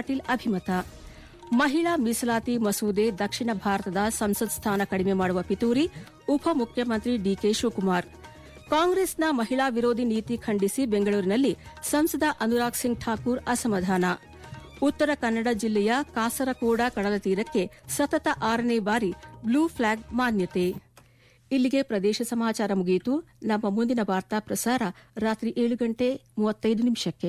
ಪಾಟೀಲ್ ಅಭಿಮತ ಮಹಿಳಾ ಮೀಸಲಾತಿ ಮಸೂದೆ ದಕ್ಷಿಣ ಭಾರತದ ಸಂಸತ್ ಸ್ಥಾನ ಕಡಿಮೆ ಮಾಡುವ ಪಿತೂರಿ ಉಪಮುಖ್ಯಮಂತ್ರಿ ಡಿಕೆ ಶಿವಕುಮಾರ್ ಕಾಂಗ್ರೆಸ್ನ ಮಹಿಳಾ ವಿರೋಧಿ ನೀತಿ ಖಂಡಿಸಿ ಬೆಂಗಳೂರಿನಲ್ಲಿ ಸಂಸದ ಅನುರಾಗ್ ಸಿಂಗ್ ಠಾಕೂರ್ ಅಸಮಾಧಾನ ಉತ್ತರ ಕನ್ನಡ ಜಿಲ್ಲೆಯ ಕಾಸರಕೋಡ ಕಡಲ ತೀರಕ್ಕೆ ಸತತ ಆರನೇ ಬಾರಿ ಬ್ಲೂ ಫ್ಲಾಗ್ ಮಾನ್ಯತೆ ಇಲ್ಲಿಗೆ ಪ್ರದೇಶ ಸಮಾಚಾರ ಮುಗಿಯಿತು ನಮ್ಮ ಮುಂದಿನ ವಾರ್ತಾ ಪ್ರಸಾರ ರಾತ್ರಿ ಏಳು ಗಂಟೆ ಮೂವತ್ತೈದು ನಿಮಿಷಕ್ಕೆ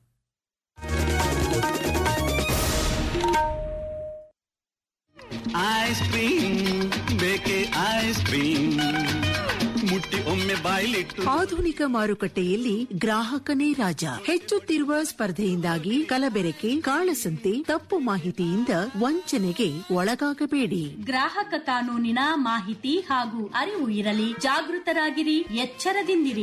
ಐಸ್ ಕ್ರೀಮ್ ಬೇಕೆ ಐಸ್ ಕ್ರೀಮ್ ಮುಟ್ಟಿ ಒಮ್ಮೆ ಬಾಯ್ಲಿಟ್ಟು ಆಧುನಿಕ ಮಾರುಕಟ್ಟೆಯಲ್ಲಿ ಗ್ರಾಹಕನೇ ರಾಜ ಹೆಚ್ಚುತ್ತಿರುವ ಸ್ಪರ್ಧೆಯಿಂದಾಗಿ ಕಲಬೆರಕೆ ಕಾಳಸಂತೆ ತಪ್ಪು ಮಾಹಿತಿಯಿಂದ ವಂಚನೆಗೆ ಒಳಗಾಗಬೇಡಿ ಗ್ರಾಹಕ ಕಾನೂನಿನ ಮಾಹಿತಿ ಹಾಗೂ ಅರಿವು ಇರಲಿ ಜಾಗೃತರಾಗಿರಿ ಎಚ್ಚರದಿಂದಿರಿ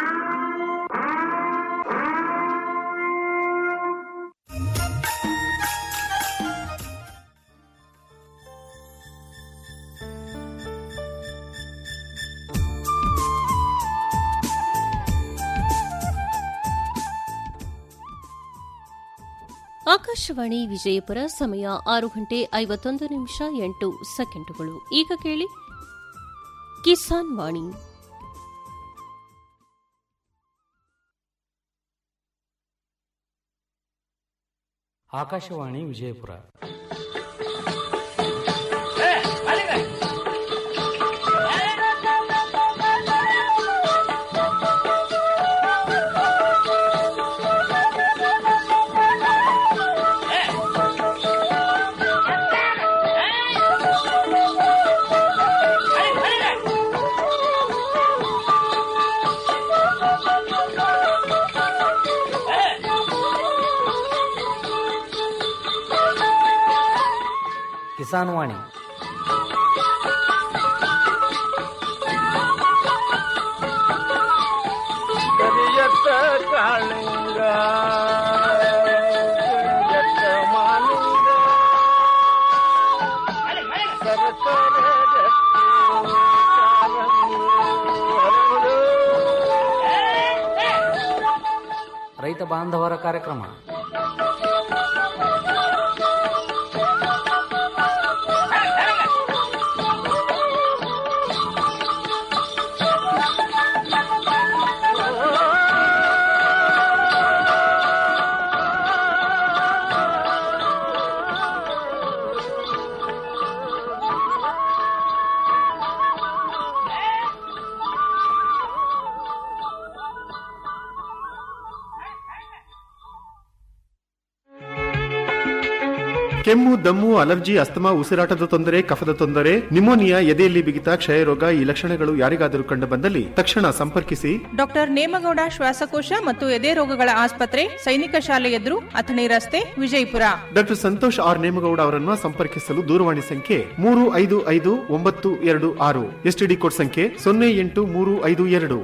ಆಕಾಶವಾಣಿ ವಿಜಯಪುರ ಸಮಯ ಆರು ಗಂಟೆ ಐವತ್ತೊಂದು ನಿಮಿಷ ಎಂಟು ಸೆಕೆಂಡುಗಳು ಈಗ ಕೇಳಿ ಕಿಸಾನ್ ವಾಣಿ ಆಕಾಶವಾಣಿ ವಿಜಯಪುರ ಕಿಸಾನ್ ವಾಣಿ ಕರಿಯತ್ತ ಕಾಳಿಂಗ ಕರಿಯತ್ತ ಮಾಲಿಂಗ ಸರಸರ ಗಟ್ಟಿ ಕಾಲಂಗಿ ಹರಡು. ರೈತ ಬಾಂಧವರ ಕಾರ್ಯಕ್ರಮ ಕೆಮ್ಮು ದಮ್ಮು ಅಲರ್ಜಿ ಅಸ್ತಮಾ ಉಸಿರಾಟದ ತೊಂದರೆ ಕಫದ ತೊಂದರೆ ನಿಮೋನಿಯಾ ಎದೆಯಲ್ಲಿ ಬಿಗಿತ ಕ್ಷಯರೋಗ ಈ ಲಕ್ಷಣಗಳು ಯಾರಿಗಾದರೂ ಕಂಡು ಬಂದಲ್ಲಿ ತಕ್ಷಣ ಸಂಪರ್ಕಿಸಿ ಡಾಕ್ಟರ್ ನೇಮಗೌಡ ಶ್ವಾಸಕೋಶ ಮತ್ತು ಎದೆ ರೋಗಗಳ ಆಸ್ಪತ್ರೆ ಸೈನಿಕ ಶಾಲೆ ಎದುರು ಅಥಣಿ ರಸ್ತೆ ವಿಜಯಪುರ ಡಾಕ್ಟರ್ ಸಂತೋಷ್ ಆರ್ ನೇಮಗೌಡ ಅವರನ್ನು ಸಂಪರ್ಕಿಸಲು ದೂರವಾಣಿ ಸಂಖ್ಯೆ ಮೂರು ಐದು ಐದು ಒಂಬತ್ತು ಎರಡು ಆರು ಎಸ್ಟಿಡಿ ಕೋಡ್ ಸಂಖ್ಯೆ ಸೊನ್ನೆ ಎಂಟು ಮೂರು ಐದು ಎರಡು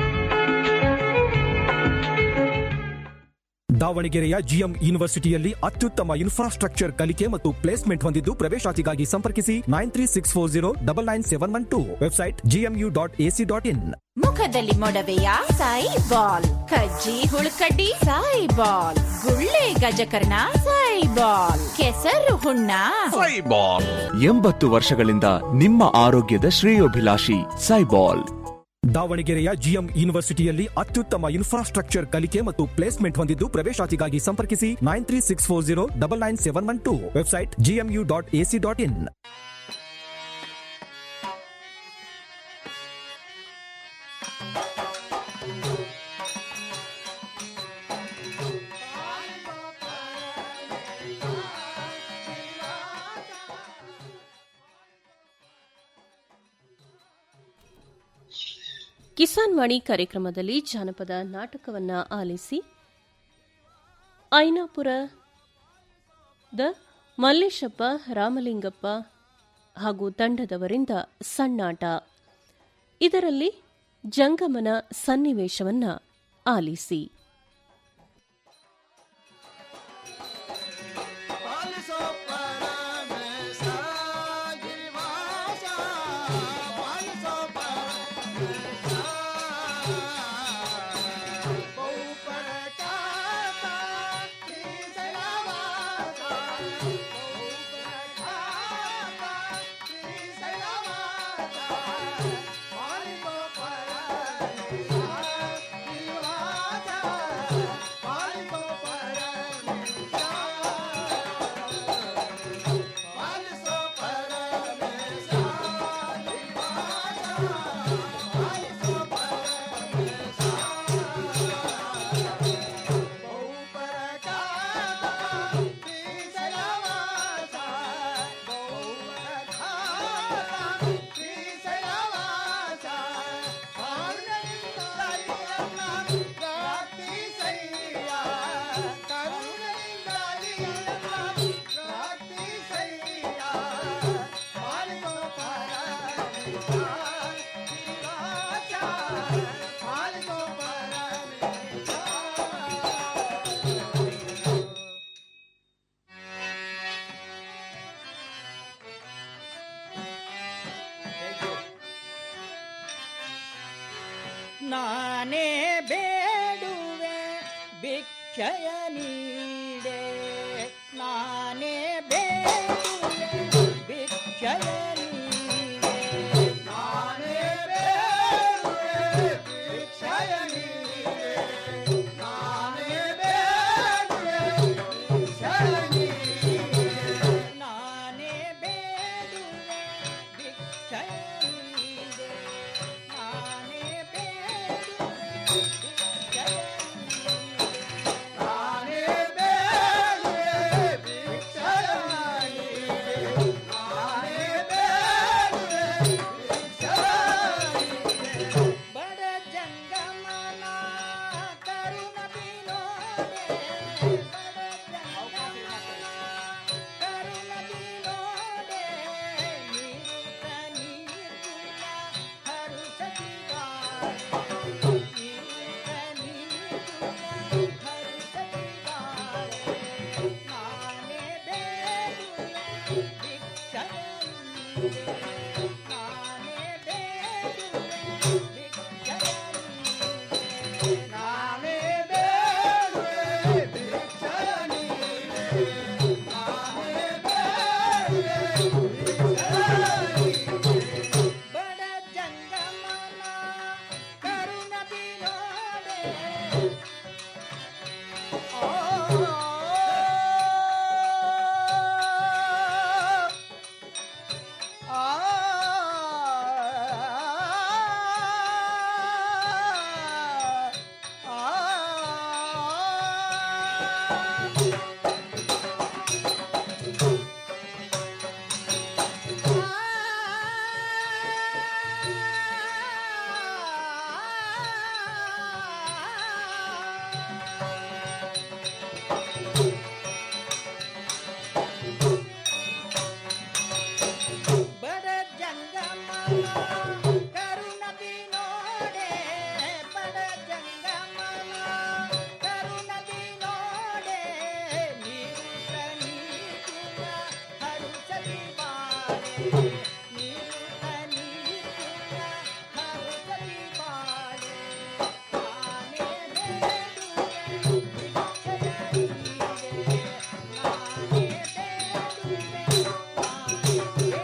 ದಾವಣಗೆರೆಯ ಜಿಎಂ ಯೂನಿವರ್ಸಿಟಿಯಲ್ಲಿ ಅತ್ಯುತ್ತಮ ಇನ್ಫ್ರಾಸ್ಟ್ರಕ್ಚರ್ ಕಲಿಕೆ ಮತ್ತು ಪ್ಲೇಸ್ಮೆಂಟ್ ಹೊಂದಿದ್ದು ಪ್ರವೇಶಾತಿಗಾಗಿ ಸಂಪರ್ಕಿಸಿ nine three six four zero double nine seven one two website G M U dot A C dot in ಮುಖದಲ್ಲಿ ಮೊಡವೆಯ ಸಾಯಿ ಬಾಲ್ ಕಜ್ಜಿ ಹುಳುಕಡ್ಡಿ ಸಾಯಿ ಬಾಲ್ ಗುಳ್ಳೆ ಗಜಕರ್ಣ ಸಾಯಿ ಬಾಲ್ ಕೆಸರು ಹುಣ್ಣ ಎಂಬತ್ತು ವರ್ಷಗಳಿಂದ ನಿಮ್ಮ ಆರೋಗ್ಯದ ಶ್ರೇಯೋಭಿಲಾಷಿ ಸೈಬಾಲ್ ದಾವಣಗೆರೆಯ ಜಿಎಂ ಯೂನಿವರ್ಸಿಟಿಯಲ್ಲಿ ಅತ್ಯುತ್ತಮ ಇನ್ಫ್ರಾಸ್ಟ್ರಕ್ಚರ್ ಕಲಿಕೆ ಮತ್ತು ಪ್ಲೇಸ್ಮೆಂಟ್ ಹೊಂದಿದ್ದು ಪ್ರವೇಶಾತಿಗಾಗಿ ಸಂಪರ್ಕಿಸಿ nine three six four zero double nine seven one two website G M U dot A C dot in Kisan Vani ಕಾರ್ಯಕ್ರಮದಲ್ಲಿ ಜಾನಪದ ನಾಟಕವನ್ನ ಆಲಿಸಿ ಐನಾಪುರದ ಮಲ್ಲೇಶಪ್ಪ ರಾಮಲಿಂಗಪ್ಪ ಹಾಗೂ ತಂಡದವರಿಂದ ಸಣ್ಣಾಟ ಇದರಲ್ಲಿ ಜಂಗಮನ ಸನ್ನಿವೇಶವನ್ನ ಆಲಿಸಿ ಬಹುಪರಕಾತ ಶ್ರೀ ನಾನೇ ಬೇಡುವೆ ಭಿಕ್ಷಯ ನೀಡೆ ನಾನೇ ಬೇಡುವೆ ಭಿಕ್ಷಯ ನೀಡೆ ನಾನೇ ಬೇಡುವೆ ಭಿಕ್ಷಯ ನೀಡೆ ನಾನೇ ಬೇಡುವೆ ಭಿಕ್ಷಯ ನೀಡೆ ನಾನೇ ಬೇಡುವೆ ಭಿಕ್ಷಯ ನೀಡೆ ನಾನೇ ಬೇಡುವೆ ನಾನೇ ಬೇಡುವೆ ಭಿಕ್ಷಯ ನೀಡೆ ನಾನೇ ಬೇಡುವೆ ಭಿಕ್ಷಯ ನೀಡೆ ಬಡ ಜಂಗಮನ ಕರುಣ ಬಿನೋಡೆ ಬಡ ಜಂಗಮನ ಕರುಣ ಬಿನೋಡೆ ನೀರುತ ನೀರುತ ಹರುಸತಿಗಾಳೆ ನೀರುತ ನೀರುತ ಹರುಸತಿಗಾಳೆ ನಾನೇ ಬೇಡುವೆ ಭಿಕ್ಷಯ ನೀಡೆ ನಾನೇ ಬೇಡುವೆ ಭಿಕ್ಷಯ ನೀಡೆ ನಾನೇ ಬೇಡುವೆ ಭಿಕ್ಷಯ ನೀಡೆ ನಾನೇ ಬೇಡುವೆ ಬಡ ಜಂಗಮನ ಕರುಣ ಬಿನೋಡೆ ಬಡ ಜಂಗಮನ ಕರುಣ ಬಿನೋಡೆ ಬಡ ಜಂಗಮನ ಕರುಣ ಬಿನೋಡೆ ನೀರುತ ನೀರುತ ಹರುಸಲಿ ಬಾಳೆ ನೀರುತ ನೀರುತ ಹರುಸಲಿ ಬಾಳೆ ನಾನೇ ಬೇಡುವೆ ಭಿಕ್ಷಯ ನೀಡೆ ನಾನೇ ಬೇಡುವೆ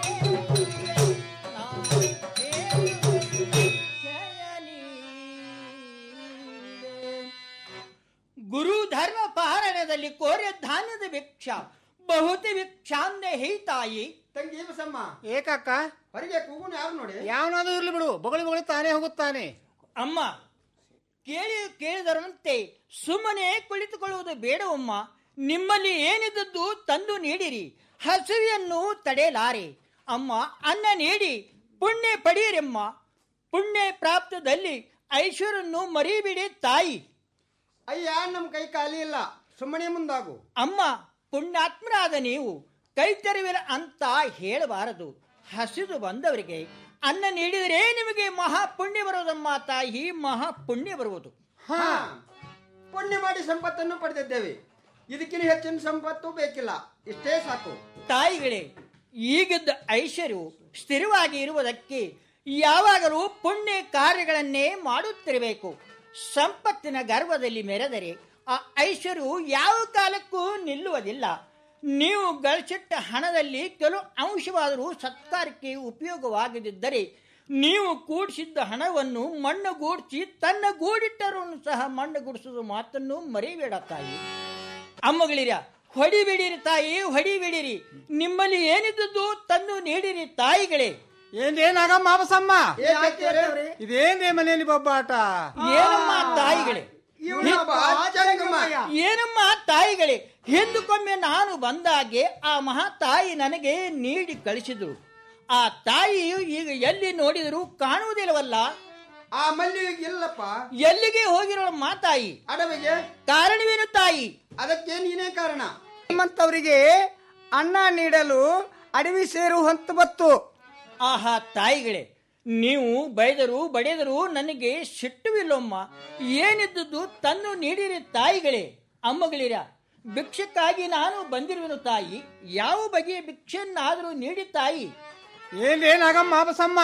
ಗುರು ಧರ್ಮ ಪಾರಣದಲ್ಲಿ ಕೋರೆ ಧಾನ್ಯದ ಭಿಕ್ಷ ಬಹುತಿ ಭಿಕ್ಷಾಂದೆ ಹೀತಾಯಿ ತಂಗಿ ಬಸಮ್ಮ ಏಕಕ್ಕ ಹೊರಗೆ ಕೂಗುನು ಯಾರು ನೋಡಿ ಯಾವನಾದ್ರೂ ಇರ್ಲಿ ಬಿಡು ಬೊಗಳಿ ಬೊಗಳಿ ತಾನೇ ಹೋಗುತ್ತಾನೆ ಅಮ್ಮ ಕೇಳಿ ಕೇಳಿದರಂತೆ ಸುಮ್ಮನೆ ಕುಳಿತುಕೊಳ್ಳುವುದು ಬೇಡವಮ್ಮ ನಿಮ್ಮಲ್ಲಿ ಏನಿದ್ದದ್ದು ತಂದು ನೀಡಿರಿ ಹಸಿವೆಯನ್ನು ತಡೆಯಲಾರೆ ಅಮ್ಮ ಅನ್ನ ನೀಡಿ ಪುಣ್ಯ ಪಡೆಯಿರಮ್ಮ ಪುಣ್ಯ ಪ್ರಾಪ್ತದಲ್ಲಿ ಐಶ್ವರ್ಯನ್ನು ಮರಿಬಿಡಿ ತಾಯಿ ಅಯ್ಯ ನಮ್ ಕೈ ಖಾಲಿ ಇಲ್ಲ ಸುಮ್ಮನೆ ಮುಂದಾಗು ಅಮ್ಮ ಪುಣ್ಯಾತ್ಮರಾದ ನೀವು ಕೈ ತೆರವಿರ ಅಂತ ಹೇಳಬಾರದು ಹಸಿದು ಬಂದವರಿಗೆ ಅನ್ನ ನೀಡಿದರೆ ನಿಮಗೆ ಮಹಾ ಪುಣ್ಯ ಬರುವುದಮ್ಮ ತಾಯಿ ಮಹಾ ಪುಣ್ಯ ಬರುವುದು ಹಾ ಪುಣ್ಯ ಮಾಡಿ ಸಂಪತ್ತನ್ನು ಪಡೆದಿದ್ದೇವೆ ಇದಕ್ಕಿಂತ ಹೆಚ್ಚಿನ ಸಂಪತ್ತು ಬೇಕಿಲ್ಲ ಇಷ್ಟೇ ಸಾಕು ತಾಯಿಗಳೇ ಈಗಿದ್ದ ಐಶ್ವರ್ಯವು ಸ್ಥಿರವಾಗಿ ಇರುವುದಕ್ಕೆ ಯಾವಾಗಲೂ ಪುಣ್ಯ ಕಾರ್ಯಗಳನ್ನೇ ಮಾಡುತ್ತಿರಬೇಕು ಸಂಪತ್ತಿನ ಗರ್ವದಲ್ಲಿ ಮೆರೆದರೆ ಆ ಐಶ್ವರ್ಯವು ಯಾವ ಕಾಲಕ್ಕೂ ನಿಲ್ಲುವುದಿಲ್ಲ ನೀವು ಗಳಿಸಿಟ್ಟ ಹಣದಲ್ಲಿ ಕೆಲವು ಅಂಶವಾದರೂ ಸತ್ಕಾರಕ್ಕೆ ಉಪಯೋಗವಾಗದಿದ್ದರೆ ನೀವು ಕೂಡಿಸಿದ್ದ ಹಣವನ್ನು ಮಣ್ಣುಗೂಡಿಸಿ ತನ್ನ ಗೂಡಿಟ್ಟರನ್ನು ಸಹ ಮಣ್ಣುಗೂಡಿಸುವುದು ಮಾತನ್ನು ಮರೆಯಬೇಡ ತಾಯಿ ಅಮ್ಮಗಳಿರ ಹೊಡಿಬಿಡಿರಿ ತಾಯಿ ಹೊಡಿಬಿಡಿರಿ ನಿಮ್ಮಲ್ಲಿ ಏನಿದ್ದದ್ದು ತಂದು ನೀಡಿರಿ ತಾಯಿಗಳೇ ಏನೇನಾಗ ಮಾಪಸಮ್ಮ ಇದೇನೇ ಮನೆಯಲ್ಲಿ ಬೊಬ್ಬಾಟ ಏನಮ್ಮ ತಾಯಿಗಳೇ ಏನಮ್ಮ ತಾಯಿಗಳೇ ಹಿಂದಕ್ಕೊಮ್ಮೆ ನಾನು ಬಂದಾಗೆ ಆ ಮಹಾ ತಾಯಿ ನನಗೆ ನೀಡಿ ಕಳಿಸಿದ್ರು ಆ ತಾಯಿಯು ಈಗ ಎಲ್ಲಿ ನೋಡಿದರೂ ಕಾಣುವುದಿಲ್ಲವಲ್ಲ ಆ ಮಲ್ಲಿ ಇಲ್ಲಪ್ಪ ಎಲ್ಲಿಗೆ ಹೋಗಿರೋ ಮಾತಾಯಿ ಅಡವಿಗೆ ಕಾರಣವೇನು ತಾಯಿ ಅದಕ್ಕೆ ನೀನೇ ಕಾರಣ ನಿಮ್ಮಂತವರಿಗೆ ಅನ್ನ ನೀಡಲು ಅಡವಿ ಸೇರು ಹೊಂತ ಬತ್ತು ಆಹಾ ತಾಯಿಗಳೇ ನೀವು ಬೈದರು ಬಡಿದರು ನನಗೆ ಸಿಟ್ಟುವಿಲ್ಲೊಮ್ಮ ಏನಿದ್ದದ್ದು ತಂದು ನೀಡಿರಿ ತಾಯಿಗಳೇ ಅಮ್ಮಗಳಿರ ಭಿಕ್ಷಕ್ಕಾಗಿ ನಾನು ಬಂದಿರುವೆನು ತಾಯಿ ಯಾವ ಬಗೆಯ ಭಿಕ್ಷೆಯನ್ನಾದರೂ ನೀಡಿ ತಾಯಿ ಏನೇನಾಗ ಮಾಪಸಮ್ಮ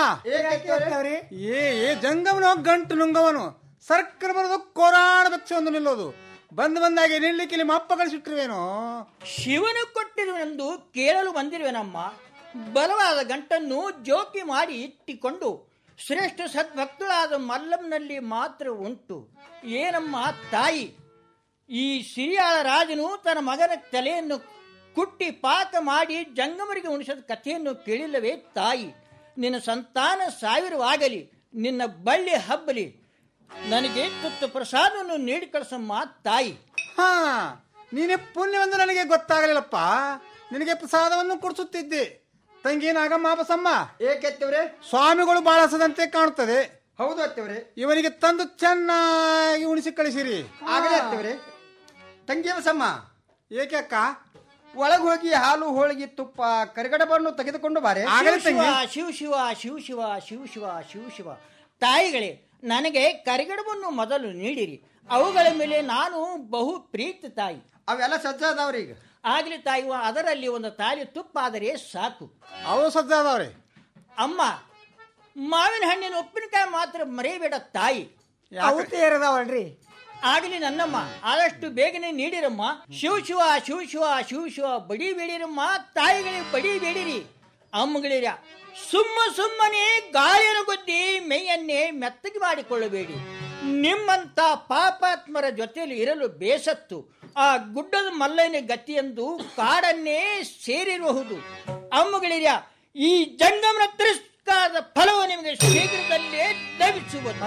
ಏ ಏ ಜಂಗಮನು ಗಂಟು ನುಂಗವನು ಸರ್ಕರ್ ಬರೋದು ಕೋರಾಣ ಬಚ್ಚ ಒಂದು ನಿಲ್ಲೋದು ಬಂದ್ ಬಂದಾಗೆ ನಿಲ್ಲಿಕ್ಕೆ ನಿಮ್ಮ ಅಪ್ಪ ಕಳಿಸಿಟ್ಟಿರುವೇನೋ ಶಿವನು ಕೊಟ್ಟಿರುವೆನೆಂದು ಕೇಳಲು ಬಂದಿರುವೆನಮ್ಮ ಬಲವಾದ ಗಂಟನ್ನು ಜೋಕಿ ಮಾಡಿ ಇಟ್ಟಿಕೊಂಡು ಶ್ರೇಷ್ಠ ಸದ್ಭಕ್ತಳಾದ ಮಲ್ಲಂನಲ್ಲಿ ಮಾತ್ರ ಉಂಟು ಏನಮ್ಮ ತಾಯಿ ಈ ಸಿರಿಯಾಳ ರಾಜನು ತನ್ನ ಮಗನ ತಲೆಯನ್ನು ಕುಟ್ಟಿ ಪಾಕ ಮಾಡಿ ಜಂಗಮರಿಗೆ ಉಣಿಸಿದ ಕಥೆಯನ್ನು ಕೇಳಿಲ್ಲವೇ ತಾಯಿ ನಿನ್ನ ಸಂತಾನ ಸಾವಿರವಾಗಲಿ ನಿನ್ನ ಬಳ್ಳಿ ಹಬ್ಬಲಿ ನನಗೆ ತುತ್ತು ಪ್ರಸಾದವನ್ನು ನೀಡಿ ಕಳಿಸಮ್ಮ ತಾಯಿ ಹಾ ನೀನೆ ಪುಣ್ಯವೆಂದು ನನಗೆ ಗೊತ್ತಾಗಲಿಲ್ಲಪ್ಪ ನಿನಗೆ ಪ್ರಸಾದವನ್ನು ಕೊಡಿಸುತ್ತಿದ್ದೆ ತಂಗಿ ನಾಗಮ್ಮ ಮಾಪಸಮ್ಮ ಏಕೆತ್ತವ್ರೆ ಸ್ವಾಮಿಗಳು ಬಾಳಸದಂತೆ ಕಾಣುತ್ತದೆ ಹೌದು ಅತ್ತವ್ರೆ ಇವನಿಗೆ ತಂದು ಚೆನ್ನಾಗಿ ಉಣಿಸಿ ಕಳಿಸಿರಿ ಆಗಲೇ ಅತ್ತವ್ರೆ ತಂಗಿ ಬಸಮ್ಮ ಏಕೆ ಅಕ್ಕ ಒಳಗೆ ಹೋಗಿ ಹಾಲು ಹೋಳಿಗೆ ತುಪ್ಪ ಕರಿಗಡಬನ್ನು ತೆಗೆದುಕೊಂಡು ಬಾರೆ ಶಿವ ಶಿವ ಶಿವ ಶಿವ ಶಿವ ಶಿವ ಶಿವ ಶಿವ ಶಿವ ತಾಯಿಗಳೇ ನನಗೆ ಕರಿಗಡವನ್ನು ಮೊದಲು ನೀಡಿರಿ ಅವುಗಳ ಮೇಲೆ ನಾನು ಬಹು ಪ್ರೀತಿ ತಾಯಿ ಅವೆಲ್ಲ ಸಜ್ಜಾದವ್ರಿ ಈಗ ಆಗ್ಲಿ ತಾಯಿ ಅದರಲ್ಲಿ ಒಂದು ತಾಲಿ ತುಪ್ಪ ಆದರೆ ಸಾಕು ಅವು ಸಜ್ಜಾದವ್ರಿ ಅಮ್ಮ ಮಾವಿನ ಹಣ್ಣಿನ ಉಪ್ಪಿನಕಾಯಿ ಮಾತ್ರ ಮರೆಯಬೇಡ ತಾಯಿ ಅವು ತೇರದವಳ್ರಿ ಆಗಲಿ ನನ್ನಮ್ಮ ಆದಷ್ಟು ಬೇಗನೆ ನೀಡಿರಮ್ಮ ಶಿವ ಶಿವ ಶಿವ ಶಿವ ಶಿವ ಶಿವ ಬಡಿ ಬೇಡಿರಮ್ಮ ತಾಯಿಗಳಿಗೆ ಬಡಿ ಬೇಡಿರಿ ಅಮ್ಮಗಳಿರ ಸುಮ್ಮ ಸುಮ್ಮನೆ ಗಾಳಿಯನ್ನು ಗುದ್ದಿ ಮೈಯನ್ನೇ ಮೆತ್ತಗೆ ಮಾಡಿಕೊಳ್ಳಬೇಡಿ ನಿಮ್ಮಂತ ಪಾಪಾತ್ಮರ ಜೊತೆಯಲ್ಲಿ ಇರಲು ಬೇಸತ್ತು ಆ ಗುಡ್ಡದ ಮಲ್ಲಯ್ಯನ ಗತಿಯೆಂದು ಕಾಡನ್ನೇ ಸೇರಿರಬಹುದು ಅಮ್ಮಗಳಿರ ಈ ಜಂಗಮನ ತಿರಸ್ಕಾರದ ಫಲವು ನಿಮಗೆ ಶೀಘ್ರದಲ್ಲೇ ಲಭಿಸುವುದು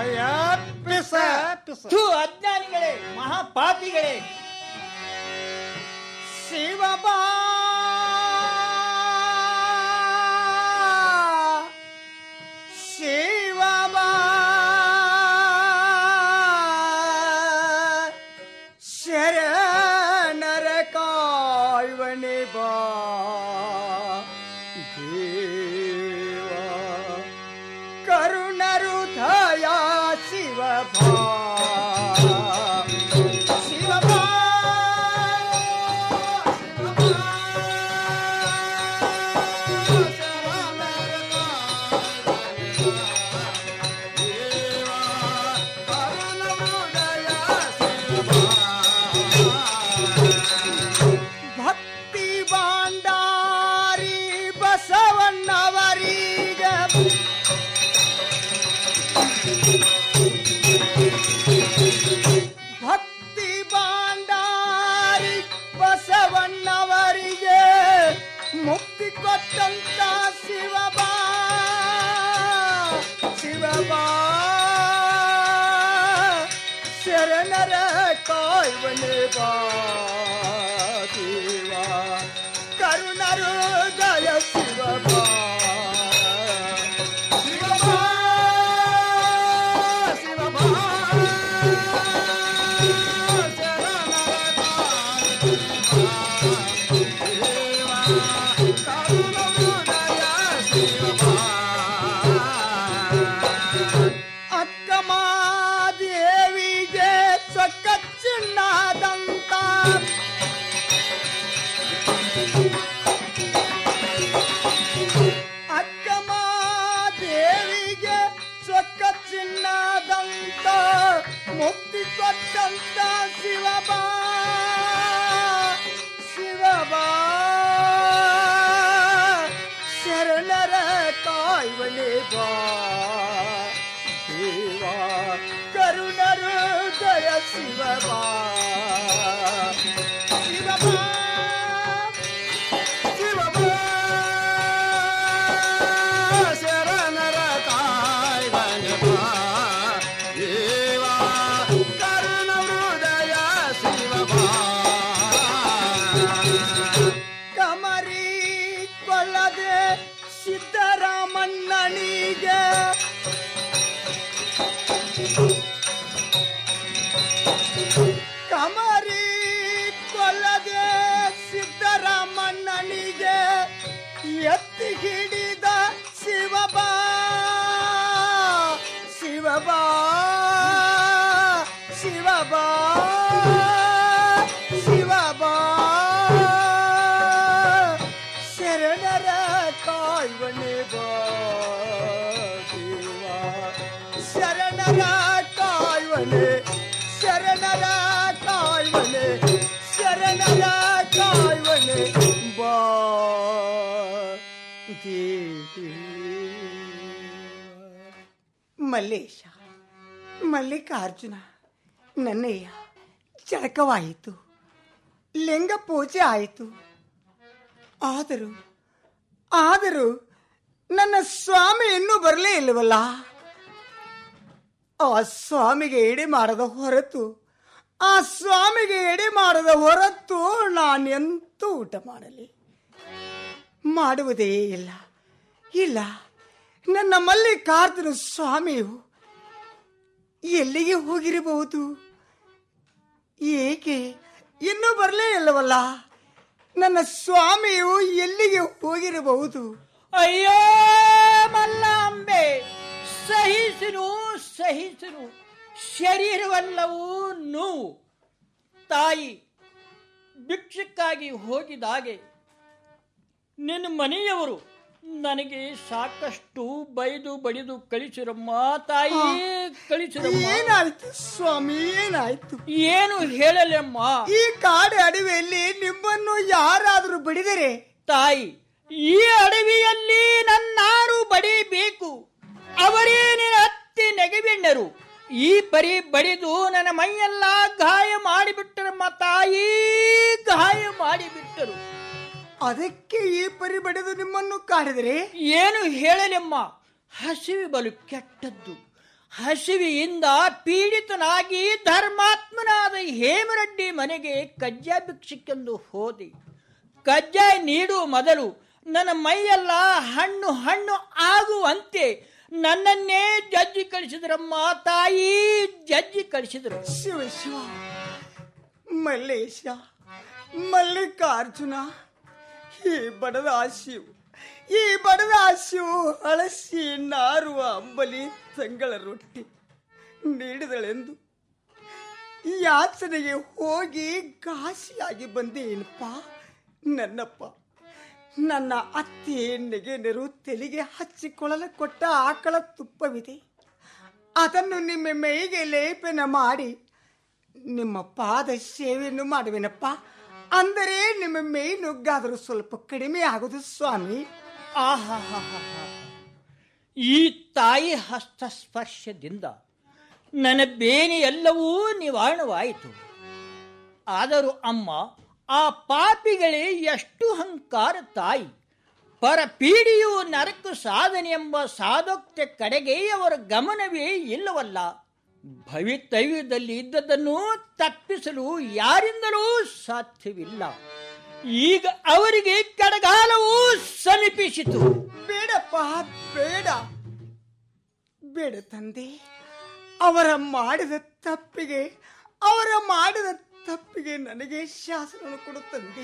ಥು, ಅಜ್ಞಾನಿಗಳೇ ಮಹಾಪಾಪಿಗಳೇ ಶಿವಬಾ ಶಿವಬಾ ಶರಣರ ಕಾಯ್ವನೆ ಬಾ ದೇವ ಕರುಣರು ದಯಾ ಶಿವಭಾ ಶಿವಭಾ ಭಕ್ತಿ ಬಾಂಡಾರಿ ಬಸವಣ್ಣವರೀಗ ಭಕ್ತಿ ಬಾಂಡಾರಿ ಬಸವಣ್ಣವರಿಗೆ ಮುಕ್ತಿ ಕೊಟ್ಟಂತ ಶಿವಬಾ ಶಿವಬಾ ಶರಣರ ಕಾಯ್ವನೆ ಬಾ ದೇವ ಕರುಣರು ದಯ ಶಿವಬಾ ಶಿವಬಾ ಶಿವಬಾ ಅಕ್ಕಮಾದೇವಿಗೆ ಸೊಕ್ಕ ಚಿನ್ನದಂತ ಸಿದ್ದರಾಮಣ್ಣನಿಗೆ ಕಮರಿ ಕೊಲ್ಲದೆ ಸಿದ್ದರಾಮಣ್ಣನಿಗೆ ಎತ್ತಿ ಹಿಡಿದ ಶಿವಬಾ ಶಿವಬಾ ಶಿವಬಾ ಶಿವಬಾ ಶರಣರ ಕಾಯ್ವನೆ ಬಾ ದೇವ ಶರಣರ ಕಾಯ್ವನೆ ಶರಣರ ಕಾಯ್ವನೆ ಶರಣರ ಕಾಯ್ವನೆ ಬಾ ಮಲ್ಲೇಶ ಮಲ್ಲಿಕಾರ್ಜುನ ನನ್ನಯ್ಯ ಜಳಕವಾಯಿತು ಲಿಂಗ ಪೂಜೆ ಆಯಿತು ಆದರೂ ಆದರೂ ನನ್ನ ಸ್ವಾಮಿ ಇನ್ನೂ ಬರಲೇ ಇಲ್ಲವಲ್ಲ ಆ ಸ್ವಾಮಿಗೆ ಎಡೆ ಮಾಡದ ಹೊರತು ಆ ಸ್ವಾಮಿಗೆ ಎಡೆ ಮಾಡದ ಹೊರತು ನಾನೆಂತೂ ಊಟ ಮಾಡಲಿ ಮಾಡುವುದೇ ಇಲ್ಲ ಇಲ್ಲ ನನ್ನ ಮಲ್ಲಿಕಾರ್ಜುನ ಸ್ವಾಮಿಯು ಎಲ್ಲಿಗೆ ಹೋಗಿರಬಹುದು ಏಕೆ ಇನ್ನೂ ಬರಲೇ ಇಲ್ಲವಲ್ಲ ನನ್ನ ಸ್ವಾಮಿಯು ಎಲ್ಲಿಗೆ ಹೋಗಿರಬಹುದು ಅಯ್ಯೋ ಮಲ್ಲಾಂಬೆ ಸಹಿಸಿನು ಸಹಿಸಿನು ಶರೀರವೆಲ್ಲವೂ ನೋವು ತಾಯಿ ಭಿಕ್ಷಕ್ಕಾಗಿ ಹೋಗಿದಾಗೆ ನಿನ್ನ ಮನೆಯವರು ನನಗೆ ಸಾಕಷ್ಟು ಬೈದು ಬಡಿದು ಕಳಿಸಿರಮ್ಮ ತಾಯಿ ಕಳಿಸಿರಮ್ಮ ಏನಾಯ್ತು ಸ್ವಾಮಿ ಏನಾಯ್ತು ಏನು ಹೇಳಲಮ್ಮ ಈ ಕಾಡು ಅಡವಿಯಲ್ಲಿ ನಿಮ್ಮನ್ನು ಯಾರಾದರೂ ಬಡಿದರೆ ತಾಯಿ ಈ ಅಡವಿಯಲ್ಲಿ ನನ್ನಾರು ಬಡಿಬೇಕು ಅವರೇ ನಿನ್ನ ಹತ್ತಿ ನೆಗೆಬಿಣ್ಣರು ಈ ಪರಿ ಬಡಿದು ನನ್ನ ಮೈಯೆಲ್ಲ ಗಾಯ ಮಾಡಿಬಿಟ್ಟರಮ್ಮ ತಾಯಿ ಗಾಯ ಮಾಡಿಬಿಟ್ಟರು ಅದಕ್ಕೆ ಈ ಪರಿ ಬಡಿದು ನಿಮ್ಮನ್ನು ಕಾಡಿದರೆ ಏನು ಹೇಳಲೆಮ್ಮ ಹಸಿವೆ ಬಲು ಕೆಟ್ಟದ್ದು ಹಸಿವೆಯಿಂದ ಪೀಡಿತನಾಗಿ ಧರ್ಮಾತ್ಮನಾದ ಹೇಮರೆಡ್ಡಿ ಮನೆಗೆ ಕಜ್ಜಾಯ ಭಿಕ್ಷಕ್ಕೆಂದು ಹೋದೆ ಕಜ್ಜಾಯ ನೀಡುವ ಮೊದಲು ನನ್ನ ಮೈಯೆಲ್ಲ ಹಣ್ಣು ಹಣ್ಣು ಆಗುವಂತೆ ನನ್ನನ್ನೇ ಜಜ್ಜಿ ಕಳಿಸಿದ್ರಮ್ಮ ತಾಯಿ ಜಜ್ಜಿ ಕಳಿಸಿದ್ರು ಶಿವ ಶಿವ ಮಲ್ಲೇಶ ಮಲ್ಲಿಕಾರ್ಜುನ ಈ ಬಡದ ಶಿವು ಈ ಬಡದ ಶಿವು ಹಳಸಿ ನಾರುವ ಅಂಬಲಿ ತಂಗಳ ರೊಟ್ಟಿ ನೀಡಿದಳೆಂದು ಯಾಚನೆಗೆ ಹೋಗಿ ಘಾಸಿಯಾಗಿ ಬಂದೇನಪ್ಪ ನನ್ನಪ್ಪ ನನ್ನ ಅತ್ತೆ ನೆಗೆನರು ತೆಲಿಗೆ ಹಚ್ಚಿಕೊಳ್ಳಲು ಕೊಟ್ಟ ಆಕಳ ತುಪ್ಪವಿದೆ ಅದನ್ನು ನಿಮ್ಮ ಮೈಗೆ ಲೇಪನ ಮಾಡಿ ನಿಮ್ಮ ಪಾದ ಸೇವೆಯನ್ನು ಮಾಡುವೆನಪ್ಪ ಅಂದರೆ ನಿಮ್ಮ ಮೈ ನುಗ್ಗಾದರೂ ಸ್ವಲ್ಪ ಕಡಿಮೆ ಆಗುದು ಸ್ವಾಮಿ ಆಹಾಹಾಹಾಹಾ. ಈ ತಾಯಿ ಹಸ್ತಸ್ಪರ್ಶದಿಂದ ನನ್ನ ಬೇನೆ ಎಲ್ಲವೂ ನಿವಾರಣವಾಯಿತು ಆದರೂ ಅಮ್ಮ ಆ ಪಾಪಿಗಳೇ ಎಷ್ಟು ಹಂಕಾರ ತಾಯಿ ಪರಪೀಡಿಯು ನರಕ ಸಾಧನೆ ಎಂಬ ಸಾಧೋಕ್ತ ಕಡೆಗೆ ಅವರ ಗಮನವೇ ಇಲ್ಲವಲ್ಲ ಭವಿತವ್ಯದಲ್ಲಿ ಇದ್ದದನ್ನು ತಪ್ಪಿಸಲು ಯಾರಿಂದಲೂ ಸಾಧ್ಯವಿಲ್ಲ ಈಗ ಅವರಿಗೆ ಕಡಗಾಲವು ಸಮೀಪಿಸಿತು ಬೇಡಪ್ಪ ಬೇಡ ಬೇಡ ತಂದೆ ಅವರ ಮಾಡಿದ ತಪ್ಪಿಗೆ ಅವರ ಮಾಡಿದ ತಪ್ಪಿಗೆ ನನಗೆ ಶಾಸನ ಕೊಡು ತಂದೆ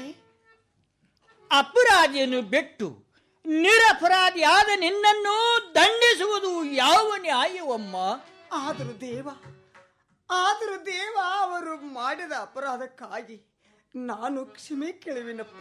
ಅಪರಾಧಿಯನ್ನು ಬಿಟ್ಟು ನಿರಪರಾಧಿಯಾದ ನಿನ್ನನ್ನು ದಂಡಿಸುವುದು ಯಾವ ನ್ಯಾಯವಮ್ಮ ಆದರೂ ದೇವ ಆದರೂ ದೇವ ಅವರು ಮಾಡಿದ ಅಪರಾಧಕ್ಕಾಗಿ ನಾನು ಕ್ಷಮೆ ಕೇಳುವೆನಪ್ಪ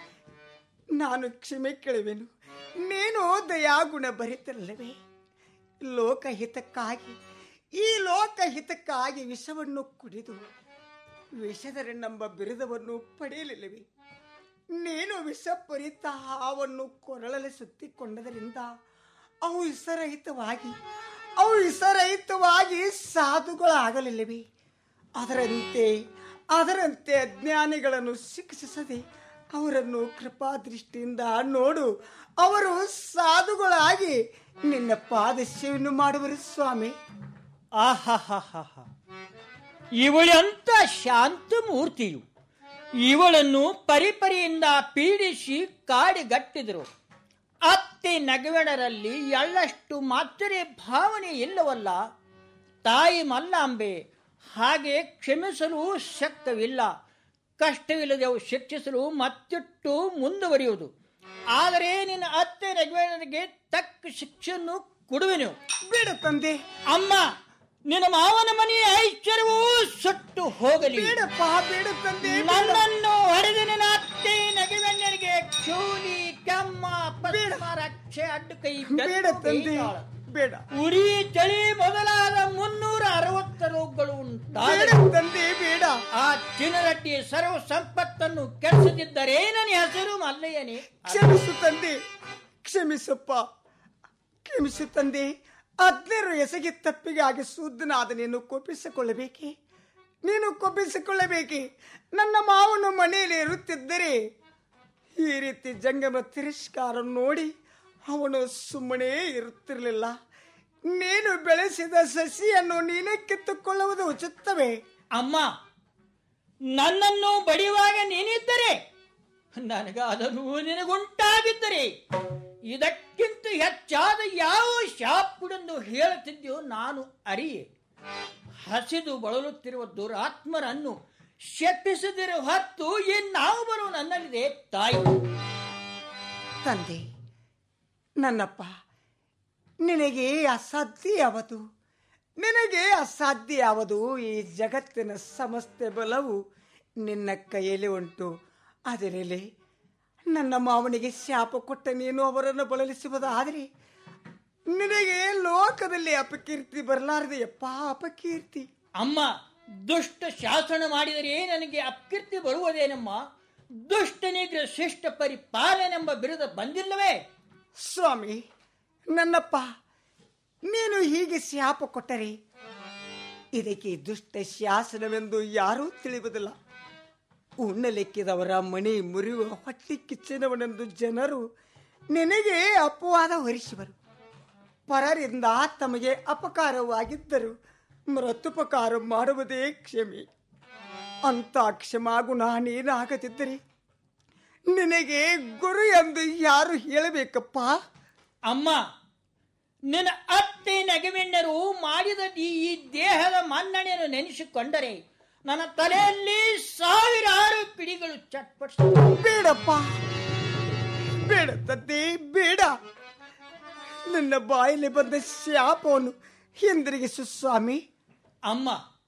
ನಾನು ಕ್ಷಮೆ ಕೇಳುವೆನು ನೀನು ದಯಾಗುಣ ಭರಿತಲ್ಲವೇ ಲೋಕಹಿತಕ್ಕಾಗಿ ಈ ಲೋಕಹಿತಕ್ಕಾಗಿ ವಿಷವನ್ನು ಕುಡಿದು ವಿಷದರೆಂಬ ಬಿರುದವನ್ನು ಪಡೆಯಲಿಲ್ಲವೇ ನೀನು ವಿಷಪರಿತ ಹಾವನ್ನು ಕೊರಳಲ್ಲಿ ಸುತ್ತಿಕೊಂಡದರಿಂದ ಅವು ವಿಷರಹಿತವಾಗಿ ಅವು ವಿಷರಹಿತವಾಗಿ ಸಾಧುಗಳಾಗಲಿಲ್ಲವೇ ಅದರಂತೆ ಅದರಂತೆ ಅಜ್ಞಾನಿಗಳನ್ನು ಶಿಕ್ಷಿಸದೆ ಅವರನ್ನು ಕೃಪಾದೃಷ್ಟಿಯಿಂದ ನೋಡು ಅವರು ಸಾಧುಗಳಾಗಿ ನಿನ್ನ ಪಾದಸ್ಯವನ್ನು ಮಾಡುವರು ಸ್ವಾಮಿ ಆಹಾಹಾಹಾ ಇವಳಂತ ಶಾಂತ ಮೂರ್ತಿಯು ಇವಳನ್ನು ಪರಿಪರಿಯಿಂದ ಪೀಡಿಸಿ ಕಾಡಿಗಟ್ಟಿದರು ಅತ್ತೆ ನಗವೆಣರಲ್ಲಿ ಎಳ್ಳಷ್ಟು ಮಾತ್ರೆ ಭಾವನೆ ಇಲ್ಲವಲ್ಲ ತಾಯಿ ಮಲ್ಲಾಂಬೆ ಹಾಗೆ ಕ್ಷಮಿಸಲು ಶಕ್ತವಿಲ್ಲ ಕಷ್ಟವಿಲ್ಲದೆ ಅವು ಶಿಕ್ಷಿಸಲು ಮತ್ತಿಟ್ಟು ಮುಂದುವರಿಯುವುದು ಆದರೆ ನಿನ್ನ ಅತ್ತೆ ನಗವೆಣರಿಗೆ ತಕ್ಕ ಶಿಕ್ಷೆಯನ್ನು ಕೊಡುವೆನು ಬೇಡ ತಂದೆ ಅಮ್ಮ ನಿನ್ನ ಮಾವನ ಮನೆಯ ಐಶ್ವರ್ಯವೂ ಸುಟ್ಟು ಹೋಗಲಿ ಬೇಡಪ್ಪ ಬೇಡ ತಂದೆ ನನ್ನನ್ನು ಹೊಡೆದ ನಿನ್ನ ಅತ್ತೆ ನಗೆವೆಣ್ಣರಿಗೆ ಚೂಲಿ ಕೆಮ್ಮ ಪದ್ಮ ರಕ್ಷೆ ಅಡ್ಡು ಕೈ ಬೇಡ ತಂದೆ ಬೇಡ ಉರಿ ಚಳಿ ಮೊದಲಾದ ಮುನ್ನೂರ ಅರವತ್ತ ರೋಗಗಳು ಬೇಡ ತಂದೆ ಬೇಡ ಆ ಚಿನ್ನರಟ್ಟಿ ಸರ್ವ ಸಂಪತ್ತನ್ನು ಕೆಡಿಸದಿದ್ದರೆ ನನ್ನ ಹೆಸರು ಮಲ್ಲಯ್ಯನೇ ಕ್ಷಮಿಸು ತಂದೆ ಕ್ಷಮಿಸಪ್ಪ ಕ್ಷಮಿಸು ತಂದೆ ಹದಿನೈದು ಎಸಗಿ ತಪ್ಪಿಗಾಗಿ ಶುದ್ಧನಾದ ನೀನು ಕೋಪಿಸಿಕೊಳ್ಳಬೇಕೆ ನೀನು ಕೋಪಿಸಿಕೊಳ್ಳಬೇಕೆ ನನ್ನ ಮಾವನು ಮನೆಯಲ್ಲಿ ಇರುತ್ತಿದ್ದರೆ ಈ ರೀತಿ ಜಂಗಮ ತಿರಸ್ಕಾರ ನೋಡಿ ಅವನು ಸುಮ್ಮನೆ ಇರುತ್ತಿರಲಿಲ್ಲ ನೀನು ಬೆಳೆಸಿದ ಸಸಿಯನ್ನು ನೀನೇ ಕಿತ್ತುಕೊಳ್ಳುವುದು ಉಚಿತವೇ ಅಮ್ಮ ನನ್ನನ್ನು ಬಡಿಯುವಾಗ ನೀನಿದ್ದರೆ ನನಗಾದನು ನಿನಗುಂಟಾಗಿದ್ದರೆ ಇದಕ್ಕಿಂತ ಹೆಚ್ಚಾದ ಯಾವ ಶಾಪುಡೆಂದು ಹೇಳುತ್ತಿದ್ದೆಯೋ ನಾನು ಅರಿಯೆ ಹಸಿದು ಬಳಲುತ್ತಿರುವ ದುರಾತ್ಮರನ್ನು ಶಪಿಸದಿರೋ ಹೊತ್ತು ಇನ್ನಾವು ಬರುವ ನನ್ನಲ್ಲಿದೆ ತಾಯಿ ತಂದೆ ನನ್ನಪ್ಪ ನಿನಗೆ ಅಸಾಧ್ಯ ಯಾವುದು ನಿನಗೆ ಅಸಾಧ್ಯ ಯಾವುದು ಈ ಜಗತ್ತಿನ ಸಮಸ್ತ ಬಲವು ನಿನ್ನ ಕೈಯಲ್ಲಿ ಉಂಟು ಅದರಲ್ಲಿ ನನ್ನ ಮಾವನಿಗೆ ಶಾಪ ಕೊಟ್ಟ ನೀನು ಅವರನ್ನು ಬಳಲಿಸುವುದಾದರೆ ನಿನಗೆ ಲೋಕದಲ್ಲಿ ಅಪಕೀರ್ತಿ ಬರಲಾರದೆಯಪ್ಪ ಅಪಕೀರ್ತಿ ಅಮ್ಮ ದುಷ್ಟ ಶಾಸನ ಮಾಡಿದರೆ ನನಗೆ ಅಪಕೀರ್ತಿ ಬರುವುದೇನಮ್ಮ ದುಷ್ಟನಿಗ್ರ ಶಿಷ್ಟ ಪರಿಪಾಲನೆಂಬ ಬಿರುದ ಬಂದಿಲ್ಲವೇ ಸ್ವಾಮಿ ನನ್ನಪ್ಪ ನೀನು ಹೀಗೆ ಶಾಪ ಕೊಟ್ಟರೆ ಇದಕ್ಕೆ ದುಷ್ಟ ಶಾಸನವೆಂದು ಯಾರೂ ತಿಳಿಯುವುದಿಲ್ಲ ಉಣ್ಣಲೆಕ್ಕಿದವರ ಮನೆ ಮುರಿಯುವ ಹೊಟ್ಟೆ ಕಿಚ್ಚಿನವನೆಂದು ಜನರು ನಿನಗೆ ಅಪವಾದ ಹೊರಿಸುವರು ಪರರಿಂದ ತಮಗೆ ಅಪಕಾರವಾಗಿದ್ದರು ಮೃತುಪಕಾರ ಮಾಡುವುದೇ ಕ್ಷಮೆ ಅಂತ ಕ್ಷಮಾಗುಣ ನೀನಾಗದಿದ್ದರೆ ನಿನಗೆ ಗುರು ಎಂದು ಯಾರು ಹೇಳಬೇಕಪ್ಪ ಅಮ್ಮ ನಿನ್ನ ಅತ್ತೆ ನಗವೆಣ್ಣರು ಮಾಡಿದ ಈ ಈ ದೇಹದ ಮನ್ನಣೆಯನ್ನು ನೆನೆಸಿಕೊಂಡರೆ ನನ್ನ ತಲೆಯಲ್ಲಿ ಸಾವಿರಾರು ಪಿಡಿಗಳು ಚಟ್ಪಟ್ ಬೇಡಪ್ಪ ಬೇಡ ತಂದೆ ಬೇಡ ನನ್ನ ಬಾಯಲ್ಲಿ ಬಂದ ಶಾಪವನ್ನು ಹಿಂದಿರುಗಿಸು ಸ್ವಾಮಿ ಅಮ್ಮ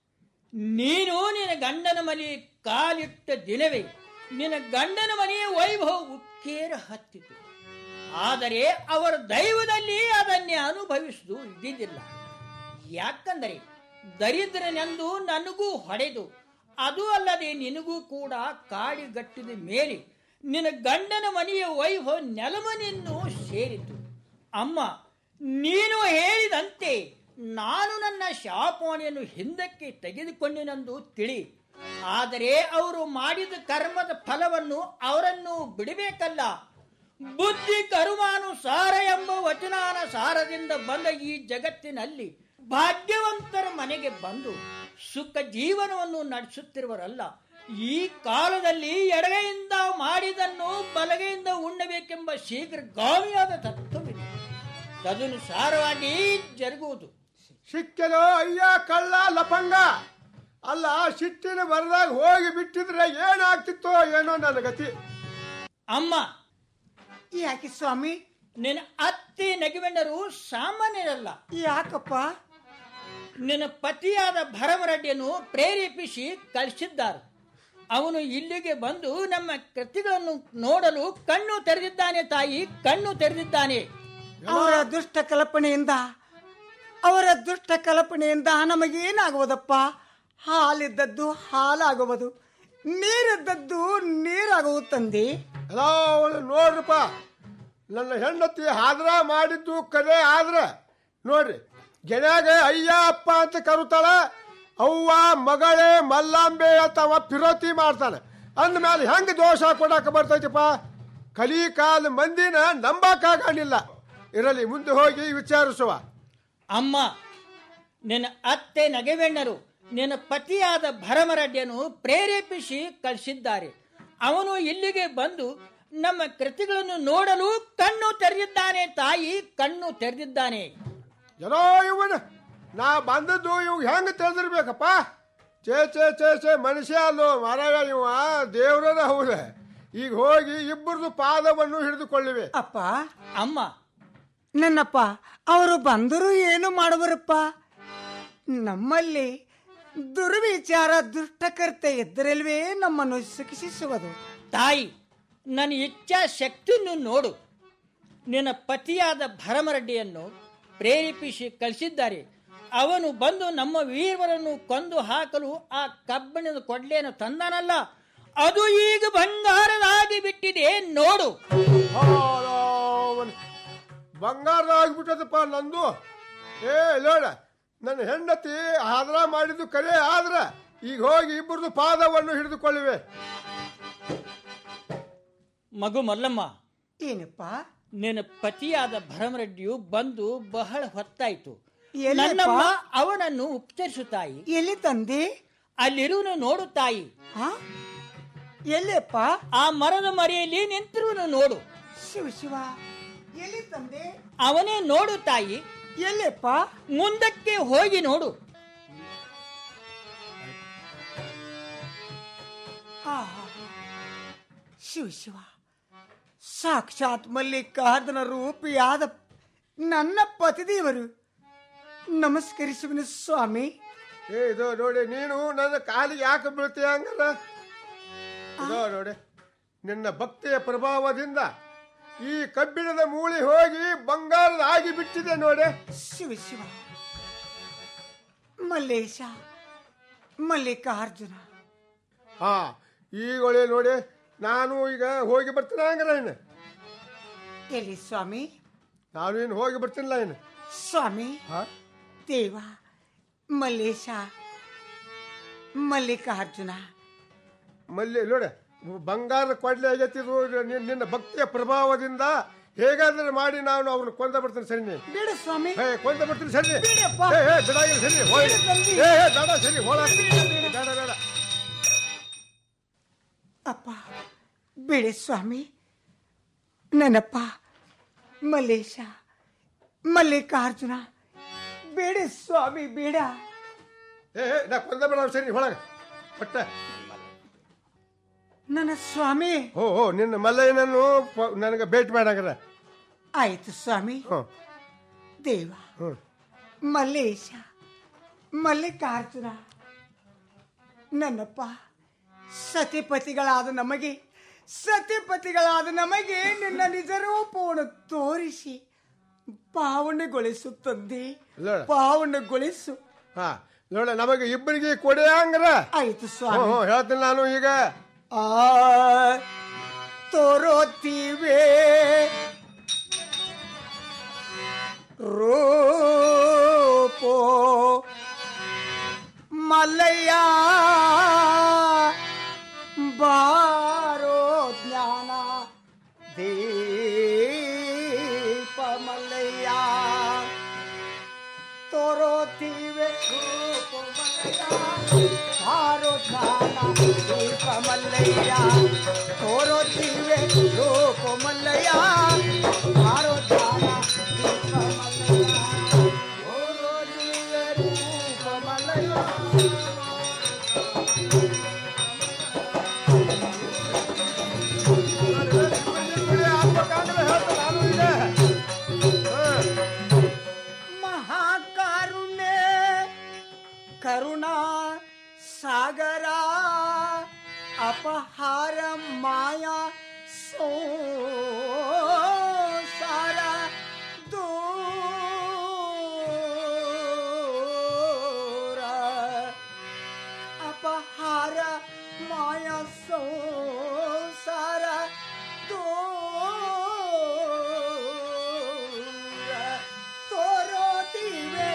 ನೀನು ನಿನ್ನ ಗಂಡನ ಮನೆ ಕಾಲಿಟ್ಟ ದಿನವೇ ನಿನ್ನ ಗಂಡನ ಮನೆಯ ವೈಭವ ಉಕ್ಕೇರ ಹತ್ತಿತು ಆದರೆ ಅವರ ದೈವದಲ್ಲಿ ಅದನ್ನೇ ಅನುಭವಿಸುವುದು ಇದ್ದಿದ್ದಿಲ್ಲ ಯಾಕಂದರೆ ದರಿದ್ರನೆಂದು ನನಗೂ ಹೊಡೆದು ಅದು ಅಲ್ಲದೆ ನಿನಗೂ ಕೂಡ ಕಾಡಿಗಟ್ಟಿದ ಮೇಲೆ ನಿನ್ನ ಗಂಡನ ಮನೆಯ ವೈಭವ ನೆಲಮನೆಯನ್ನು ಸೇರಿತು ಅಮ್ಮ ನೀನು ಹೇಳಿದಂತೆ ನಾನು ನನ್ನ ಶಾಪವಾಣಿಯನ್ನು ಹಿಂದಕ್ಕೆ ತೆಗೆದುಕೊಂಡೆನೆಂದು ತಿಳಿ ಆದರೆ ಅವರು ಮಾಡಿದ ಕರ್ಮದ ಫಲವನ್ನು ಅವರನ್ನು ಬಿಡಬೇಕಲ್ಲ ಬುದ್ಧಿ ಕರುಮಾನುಸಾರ ಎಂಬ ವಚನಾನುಸಾರದಿಂದ ಬಂದ ಈ ಜಗತ್ತಿನಲ್ಲಿ ಭಾಗ್ಯವಂತರ ಮನೆಗೆ ಬಂದು ಸುಖ ಜೀವನವನ್ನು ನಡೆಸುತ್ತಿರುವರಲ್ಲ ಈ ಕಾಲದಲ್ಲಿ ಎಡಗೈಯಿಂದ ಮಾಡಿದನ್ನು ಬಲಗೈಯಿಂದ ಉಣ್ಣಬೇಕೆಂಬ ಶೀಘ್ರಗಾಮಿಯಾದ ತತ್ವವಿದೆ ತದನುಸಾರವಾಗಿ ಜರುಗುವುದು ಸಿಕ್ಕಲು ಅಯ್ಯ ಕಳ್ಳ ಲಪಂಗ ಅಲ್ಲ ಸಿಟ್ಟಿನ ಬರದಾಗ ಹೋಗಿ ಬಿಟ್ಟಿದ್ರೆ ಏನಾಗ್ತಿತ್ತೋ ಏನೋ ನನ್ನ ಗತಿ ಅಮ್ಮ ಯಾಕೆ ಸ್ವಾಮಿ ನಿನ್ನ ಅತ್ತೆ ನಗಿವೆಣ್ಣರು ಸಾಮಾನ್ಯರಲ್ಲ ಯಾಕಪ್ಪ ನಿನ್ನ ಪತಿಯಾದ ಭರಮರೆಡ್ಡಿಯನ್ನು ಪ್ರೇರೇಪಿಸಿ ಕಳಿಸಿದ್ದಾರೆ ಅವನು ಇಲ್ಲಿಗೆ ಬಂದು ನಮ್ಮ ಕೃತಿಗಳನ್ನು ನೋಡಲು ಕಣ್ಣು ತೆರೆದಿದ್ದಾನೆ ತಾಯಿ ಕಣ್ಣು ತೆರೆದಿದ್ದಾನೆ ಅವರ ದುಷ್ಟ ಕಲ್ಪನೆಯಿಂದ ಅವರ ದುಷ್ಟ ಕಲ್ಪನೆಯಿಂದ ನಮಗೇನಾಗುವುದಪ್ಪ ಹಾಲಿದ್ದದ್ದು ಹಾಲಾಗುವುದು ನೀರಿದ್ದದ್ದು ನೀರಾಗುವುದು ತಂದೆ ಅಲ್ಲ ಅವಳು ನೋಡ್ರಪ್ಪ ನನ್ನ ಹೆಂಡತಿ ಹಾದ್ರ ಮಾಡಿದ್ದು ಕಲೆ ಆದ್ರೆ ನೋಡ್ರಿ ಗೆಳೆಯಾಗ ಅಯ್ಯ ಅಪ್ಪ ಅಂತ ಕರುತ್ತಾಳ ಅವ್ವ ಮಗಳೇ ಮಲ್ಲಾಂಬೆ ಅಂತ ಅವ ಪಿರೋತಿ ಮಾಡ್ತಾನೆ ಅಂದ್ಮೇಲೆ ಹೆಂಗ್ ದೋಷ ಕೊಡಾಕ ಬರ್ತೈತಿಪ್ಪ ಕಲಿ ಕಾಲ ಮಂದಿನ ನಂಬಕ್ಕಾಗಲಿಲ್ಲ ಇರಲಿ ಮುಂದೆ ಹೋಗಿ ವಿಚಾರಿಸುವ ಅಮ್ಮ ನಿನ್ನ ಅತ್ತೆ ನಗೆವೆಣ್ಣರು ನಿನ್ನ ಪತಿಯಾದ ಭರಮರಡ್ಡಿಯನ್ನು ಪ್ರೇರೇಪಿಸಿ ಕಳಿಸಿದ್ದಾರೆ ಅವನು ಇಲ್ಲಿಗೆ ಬಂದು ನಮ್ಮ ಕೃತಿಗಳನ್ನು ನೋಡಲು ಕಣ್ಣು ತೆರೆದಿದ್ದಾನೆ ತಾಯಿ ಕಣ್ಣು ತೆರೆದಿದ್ದಾನೆ ಏನೋ ಇವನ ನಾ ಬಂದದ್ದು ಇವ್ ಹೆಂಗ ತಿಳಿದಿರ್ಬೇಕಪ್ಪ ಚೇ ಚೇ ಚೇ ಚೇ ಮನುಷ್ಯ ಅಲ್ಲೋ ಮಾರಾಯ ಇವ ದೇವ್ರನ ಹೌದ ಈಗ ಹೋಗಿ ಇಬ್ಬರದು ಪಾದವನ್ನು ಹಿಡಿದುಕೊಳ್ಳಿವೆ ಅಪ್ಪ ಅಮ್ಮ ನನ್ನಪ್ಪ ಅವರು ಬಂದರೂ ಏನು ಮಾಡುವರಪ್ಪ ನಮ್ಮಲ್ಲಿ ದುರ್ವಿಚಾರ ದುಷ್ಟಕರ್ತೆ ಇದ್ದರಲ್ವೇ ನಮ್ಮನ್ನು ಶಿಕ್ಷಿಸುವುದು ತಾಯಿ ನನ್ನ ಇಚ್ಛಾ ಶಕ್ತಿಯನ್ನು ನೋಡು ನಿನ್ನ ಪತಿಯಾದ ಭರಮರೆಡ್ಡಿಯನ್ನು ಪ್ರೇರೇಪಿಸಿ ಕಳಿಸಿದ್ದಾರೆ ಅವನು ಬಂದು ನಮ್ಮ ವೀರವರನ್ನು ಕೊಂದು ಹಾಕಲು ಆ ಕಬ್ಬಿಣದ ಕೊಡ್ಲೆಯನ್ನು ತಂದಾನಲ್ಲ ಅದು ಈಗ ಬಂಗಾರದಾಗಿ ಬಿಟ್ಟಿದೆ ನೋಡು ಬಂಗಾರ ಆಗ್ಬಿಟ್ಟದಪ್ಪ ನಂದು ಏ ನೋಡ ನನ್ನ ಹೆಂಡತಿ ಆದ್ರ ಮಾಡಿದ್ದು ಕರೆ ಆದ್ರ ಈಗ ಹೋಗಿ ಇಬ್ಬರದು ಪಾದವನ್ನು ಹಿಡಿದುಕೊಳ್ಳಿವೆ ಮಗು ಮಲ್ಲಮ್ಮ ಏನಪ್ಪ ನಿನ್ನ ಪತಿಯಾದ ಭರಮರೆಡ್ಡಿಯು ಬಂದು ಬಹಳ ಹೊತ್ತಾಯ್ತು ಎಲ್ಲಪ್ಪ? ನನ್ನಮ್ಮ ಅವನನ್ನು ಉಪಚರಿಸುತ್ತಾಯಿ ಎಲ್ಲಿ ತಂದೆ ಅಲ್ಲಿರುವನು ನೋಡು ತಾಯಿ ಎಲ್ಲಪ್ಪ ಆ ಮರದ ಮರೆಯಲ್ಲಿ ನಿಂತಿರುವನು ನೋಡು ಶಿವ ಶಿವ ಎಲ್ಲಿ ತಂದೆ ಅವನೇ ನೋಡು ತಾಯಿ ಎಲ್ಲಪ್ಪ ಮುಂದಕ್ಕೆ ಹೋಗಿ ನೋಡು ಆಹಾ. ಶಿವ ಶಿವ ಸಾಕ್ಷಾತ್ ಮಲ್ಲಿಕಾರ್ಜುನ ರೂಪಿಯಾದ ನನ್ನ ಪತಿದೇವರು ನಮಸ್ಕರಿಸುವನು ಸ್ವಾಮಿ ಏ ಇದು ನೋಡಿ ನೀನು ನನ್ನ ಕಾಲಿಗೆ ಯಾಕೆ ಬೀಳ್ತೀಯ ಹಂಗಾರ ಇದೋ ನೋಡಿ ನಿನ್ನ ಭಕ್ತಿಯ ಪ್ರಭಾವದಿಂದ ಈ ಕಬ್ಬಿಣದ ಮೂಳಿ ಹೋಗಿ ಬಂಗಾರದ ಆಗಿ ಬಿಟ್ಟಿದೆ ನೋಡಿ ಶಿವ ಶಿವ ಮಲ್ಲೇಶ ಮಲ್ಲಿಕಾರ್ಜುನ ಹಾ ಈಗೊಳೆ ನೋಡಿ ನಾನು ಈಗ ಹೋಗಿ ಬರ್ತೀನಿ ಹಂಗಾರ ಇನ್ನು ಎಲ್ಲಿ ಸ್ವಾಮಿ ನಾನು ಇನ್ನು ಹೋಗಿ ಬರ್ತೀನಿಲ್ಲ ಇನ್ನು ಸ್ವಾಮಿ ದೇವ ಮಲ್ಲೇಶ ಮಲ್ಲಿಕಾರ್ಜುನ ಮಲ್ಲಿ ನೋಡಿ ಬಂಗಾರ ಕೊಡ್ಲೆ ಆಗೈತಿ ಇದು ನಿನ್ನ- ನಿನ್ನ ಭಕ್ತಿಯ ಪ್ರಭಾವದಿಂದ ಹೇಗಾದ್ರೆ ಮಾಡಿ ನಾನು ಅವ್ರನ್ನ ಕೊಂದ ಬರ್ತೀನಿ ಸರಿ ನೀ ಬೇಡ ಸ್ವಾಮಿ ಏ ಕೊಂದ ಬರ್ತೀನಿ ಸರಿ ಬೇಡಪ್ಪ. ಏ ಏ ಬಿಡಾಗಿಲ್ಲ ಸರಿ ಹೋಗಿ ಬೇಡ ತಂಗಿ. ಏ ಏ ಬೇಡ ಸರಿ ಹೋಳ ಬೇಡ ಬೇಡ ಅಪ್ಪ ಬೇಡ ಸ್ವಾಮಿ ನನ್ನಪ್ಪ ಮಲ್ಲೇಶ ಮಲ್ಲಿಕಾರ್ಜುನ ಬೇಡ ಸ್ವಾಮಿ ಬೇಡ ಏ ಏ ನಾ ಕೊಂದ ಬೇಡ ಸರಿ ಒಳಗ ಪಟ್ಟ ನನ್ನ ಸ್ವಾಮಿ ಓ ಓ ನಿನ್ನ ಮಲ್ಲಯ್ಯನನ್ನು ಪ- ನನಗೆ ಭೇಟಿ ಮಾಡಾಗ್ರ ಆಯ್ತು ಸ್ವಾಮಿ ಹ್ಮ್ ದೇವ ಹ್ಮ್ ಮಲ್ಲೇಶ ಮಲ್ಲಿಕಾರ್ಜುನ ನನ್ನಪ್ಪ ಸತಿಪತಿಗಳಾದ ನಮಗೆ ಸತಿಪತಿಗಳಾದ ನಮಗೆ ನಿನ್ನ ನಿಜ ರೂಪವನ್ನು ತೋರಿಸಿ ಪಾವನಗೊಳಿಸುತ್ತದೆ ನೋಡ. ಪಾವನಗೊಳಿಸು ಹಾ ನೋಡ ನಮಗೆ ಇಬ್ಬರಿಗೆ ಕೊಡೆ ಹಂಗ್ರ ಆಯ್ತು ಹ್ಞೂ ಸ್ವಾಮಿ ಹ್ಞೂ ಹೇಳ್ತೀನಿ ನಾನು ಈಗ ಆ ತೋರೋತಿವೆ ರೂಪೋ ಮಲ್ಲಯ್ಯ ಬಾರೋ ಜ್ಞಾನ ದೀಪ ಮಲ್ಲಯ್ಯ ತೋರೋತಿವೆ ರೂಪ ಮಲ್ಲಯ್ಯ ಬಾರೋ ಜ್ಞಾನ ದೀಪ ಮಲ್ಲಯ್ಯ ತೋರೋತಿವೆ ರೂಪ ಮಲ್ಲಯ್ಯ ಬಾರೋ ಜ್ಞಾನ ದೀಪ ಮಲ್ಲಯ್ಯ ತೋರೋತಿವೆ ರೂಪ ಮಲ್ಲಯ್ಯ ಮಹಾಕಾರುಣ್ಯ ಕರುಣಾ ಸಾಗರ ಅಪಹಾರ ಮಾಯಾ ಸೋಸಾರ ದೂರ ಅಪಹಾರ ಮಾಯಾ ಸಂಸಾರ ದೂರ ತೋರೋತಿವೆ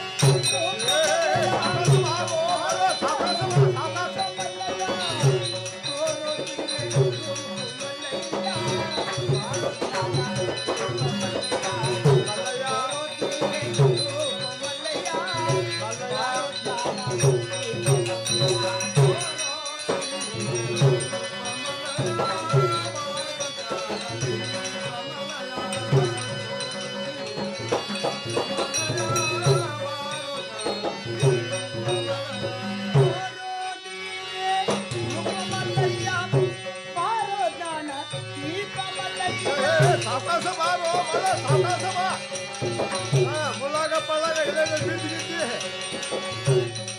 ಸಾವಕಾಶ ಬಾರೋ ಮಲ ಸಾವಕಾಶ ಬಾ ಹಾ, ಮುಳ್ಳಾಗ ಪಳ್ಳಾಗ ಎಲ್ಲೆಲ್ಲ ಬಿದ್ದು ಗಿದ್ದಿ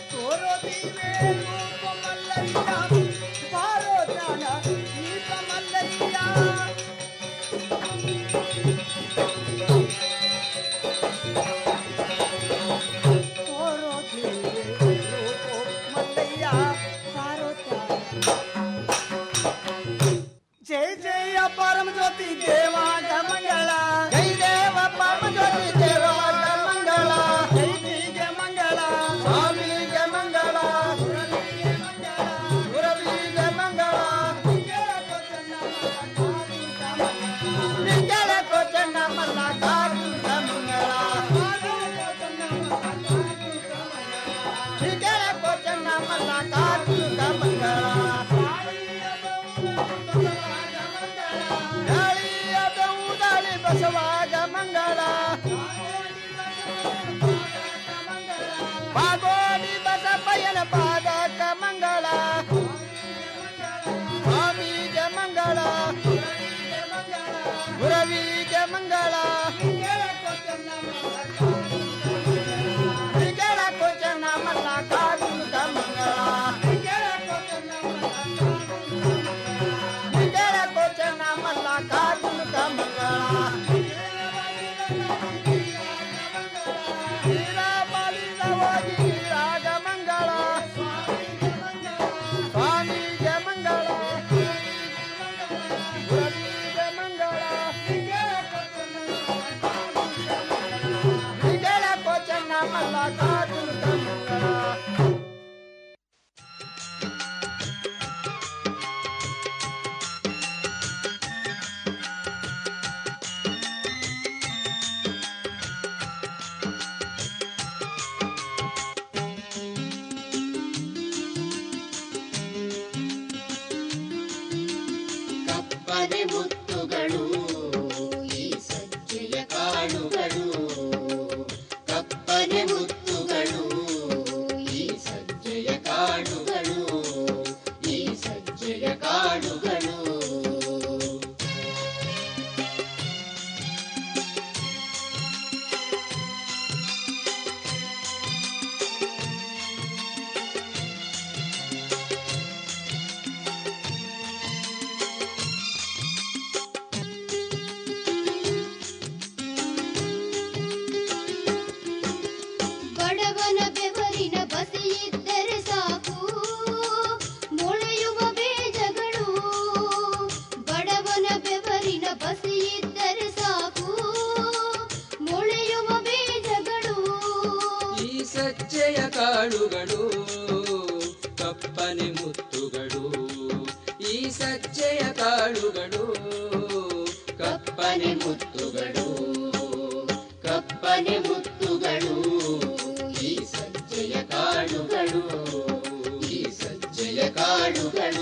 ಜೈ ಜಯ ಪರಮ ಜ್ಯೋತಿ ದೇವಾದ ಮಂಗಳ ಜೈ ದೇವ ಪರಮ ಜ್ಯೋತಿ ದೇವಾದ ಮಂಗಳ ಜೈನಿಗೆ ಮಂಗಳ ಸ್ವಾಮಿಗೆ ಮಂಗಳ ಗುರವಿಗೆ ಮಂಗಳ ನಿಂಗಳ ಕೊಚ್ಚಣ್ಣ ಮಲ್ಲ ಕಾರುಂಡ ಮಂಗಳ ನಿಂಗಳ ಕೊಚ್ಚಣ್ಣ ಮಲ್ಲ ಕಾರುಂಡ ಮಂಗಳ ಗಾಳಿಯ ಬೆವುದಾಳಿ ಬಸವಾಗ ಮಂಗಳ ಪಾಗೋಡಿ ಬಸಪ್ಪಯ್ಯನ ಪಾದಕ ಮಂಗಳ ಸ್ವಾಮಿಗೆ ಮಂಗಳ ಗುರವಿಗೆ ಮಂಗಳ ನಿಗೆಳ ಕೊಚ್ಚನ ಮಲ್ಲ ಕಾರುಂಡ ಮಂಗಳ ನಿಗೆಳ ಕೊಚ್ಚನ ಮಲ್ಲ ಕಾರುಂಡ ಮಂಗಳ ವೀರಬಲಿದ ಹೋಗಿ ರಾಗ ಮಂಗಳ ಸ್ವಾಮಿಗೆ ಮಂಗಳ ಗುರವಿಗೆ ಮಂಗಳ ನಿಗೆಳ ಕೊಚ್ಚನ ಮಲ್ಲ ಕಾರುಂಡ ಮಂಗಳ ಕಪ್ಪನೆ ಮುತ್ತುಗಳು ಈ ಸಜ್ಜೆಯ ಕಾಳುಗಳು ಕಪ್ಪನೆ ಮುತ್ತುಗಳು ಈ ಸಜ್ಜೆಯ ಕಾಳುಗಳು ಈ ಸಜ್ಜೆಯ ಕಾಳುಗಳು ಬಡವನ ಬೆವರಿನ ಬಸಿಯಿದ್ದರೆ ಸಾಕು ಮೊಳೆಯುವ ಬೀಜಗಳು ಬಡವನ ಬೆವರಿನ ಬಸಿಯಿದ್ದರೆ ಸಾಕು ಮೊಳೆಯುವ ಬೀಜಗಳು ಈ ಸಜ್ಜೆಯ ಕಾಳುಗಳು ಕಪ್ಪನೆ ಮುತ್ತುಗಳು ಈ ಸಜ್ಜೆಯ ಕಾಳುಗಳು ಕಪ್ಪನೆ ಮುತ್ತುಗಳು ಕಪ್ಪನೆ ಮುತ್ತುಗಳು ಈ ಸಜ್ಜೆಯ ಕಾಳುಗಳು ಈ ಸಜ್ಜೆಯ ಕಾಳುಗಳು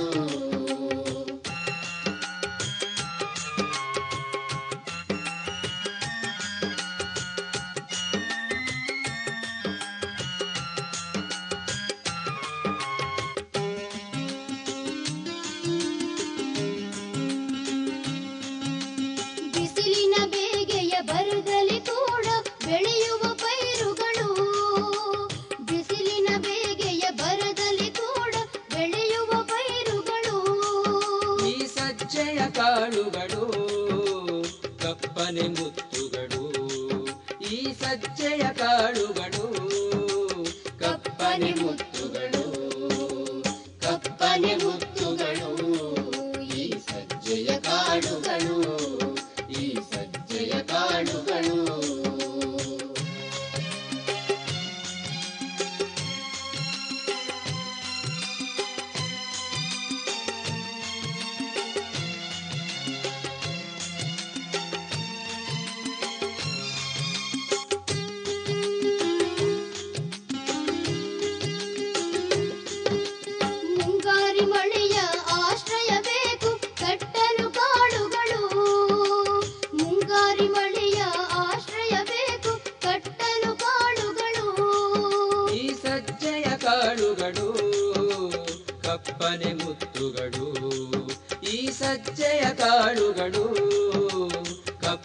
ಬಿಸಿಲಿನ ಬೇಗೆಯ ಬರದಲ್ಲಿ ಕೂಡ ಬೆಳೆಯುವ ಪೈರುಗಳು ಬಿಸಿಲಿನ ಬೇಗೆಯ ಬರದಲ್ಲಿ ಕೂಡ ಬೆಳೆಯುವ ಪೈರುಗಳು ಈ ಸಜ್ಜೆಯ ಕಾಳುಗಳು ಕಪ್ಪನೆ ಮುತ್ತುಗಳು ಈ ಸಜ್ಜೆಯ ಕಾಳುಗಳು ಕಪ್ಪನೆ ಮುತ್ತುಗಳು ಕಪ್ಪನೆ ಮುತ್ತುಗಳು ಈ ಸಜ್ಜೆಯ ಕಾಳುಗಳು ಈ ಸಜ್ಜೆಯ ಕಾಳುಗಳು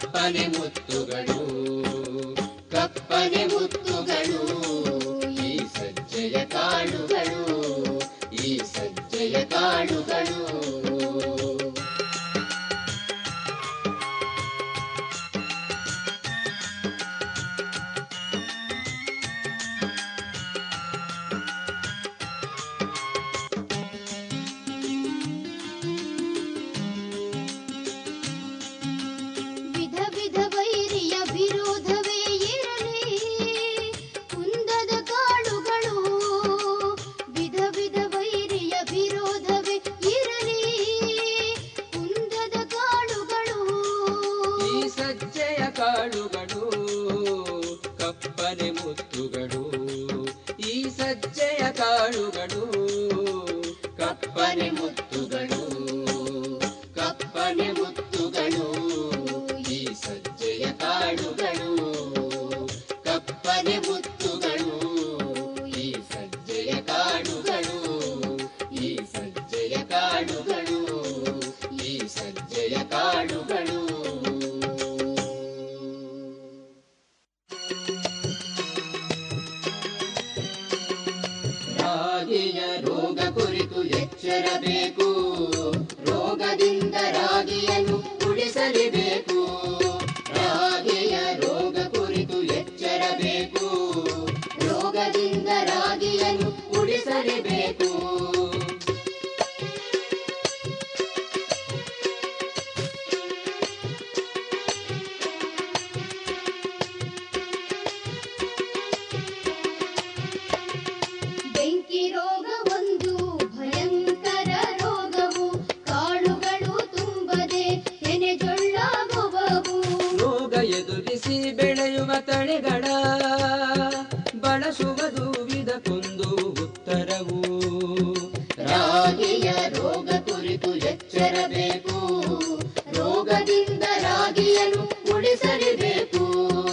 ಕಪ್ಪನೆ ಮುತ್ತುಗಳು ಕಪ್ಪನೆ ಮುತ್ತುಗಳು ಈ ಸಜ್ಜೆಯ ಕಾಳುಗಳು ಈ ಸಜ್ಜೆಯ ಕಾಳುಗಳು ವಿಧ ವಿಧ ವೈರಿಯ ವಿರೋಧವೇ ಇರಲಿ ಕುಂದದ ಕಾಳುಗಳು ವಿಧ ವಿಧ ವೈರಿಯ ವಿರೋಧವೇ ಇರಲಿ ಕುಂದದ ಕಾಳುಗಳು ಈ ಸಜ್ಜೆಯ ಕಾಳುಗಳು ಕಪ್ಪನೆ ಮುತ್ತುಗಳು ಈ ಸಜ್ಜೆಯ ಕಾಳುಗಳು ಕಪ್ಪನೆ ಮುತ್ತುಗಳು ಕಪ್ಪನೆ ಮುತ್ತುಗಳು ಈ ಸಜ್ಜೆಯ ಕಾಳುಗಳು ಕಪ್ಪನೆ ಮುತ್ತುಗಳು ಈ ಸಜ್ಜೆಯ ಕಾಳುಗಳು ಈ ಸಜ್ಜೆಯ ಕಾಳುಗಳು ಈ ಸಜ್ಜೆಯ ಕಾಳುಗಳು ರಾಗಿಯ ರೋಗ ಕುರಿತು ಎಚ್ಚರಬೇಕು ರೋಗದಿಂದ ರಾಗಿಯನ್ನು ಉಳಿಸಲೇಬೇಕು ರಾಗಿಯ ರೋಗ ಕುರಿತು ಎಚ್ಚರಬೇಕು ರೋಗದಿಂದ ರಾಗಿಯನ್ನು ಉಳಿಸಲೇಬೇಕು ಬೆಂಕಿ ರೋಗ ಒಂದು ಭಯಂಕರ ರೋಗವು ಕಾಳುಗಳು ತುಂಬದೆ ಹೆನೆಜೊಳ್ಳಾಗುವವು ರೋಗ ಎದುರಿಸಿ ಬೆಳೆಯುವ ತಳಿಗಳ ಬಳಸುವುದು ವಿಧಕ್ಕೊಂದು ಉತ್ತರವು ರಾಗಿಯ ರೋಗ ಕುರಿತು ಎಚ್ಚರಬೇಕು ರೋಗದಿಂದ ರಾಗಿಯನ್ನು ಉಳಿಸಲೇಬೇಕು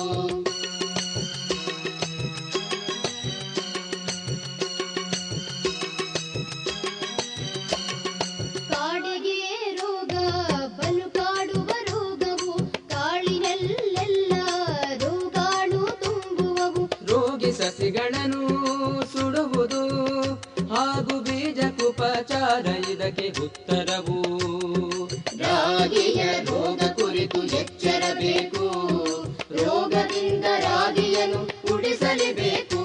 ಕಾಡಿಗೆ ರೋಗ ಬಲು ಕಾಡುವ ರೋಗವು ಕಾಳಿನಲ್ಲೆಲ್ಲ ರೋಗಾಣು ತುಂಬುವವು ರೋಗಿ ಸಸಿಗಳನ್ನು ಸುಡುವುದು ಹಾಗೂ ಬೀಜಕ್ಕುಪಚಾರ ಇದಕ್ಕೆ ಉತ್ತರವು ರಾಗಿಯ ರೋಗ ಕುರಿತು ಎಚ್ಚರಬೇಕು ರೋಗದಿಂದ ರಾಗಿಯನ್ನು ಉಳಿಸಲೇಬೇಕು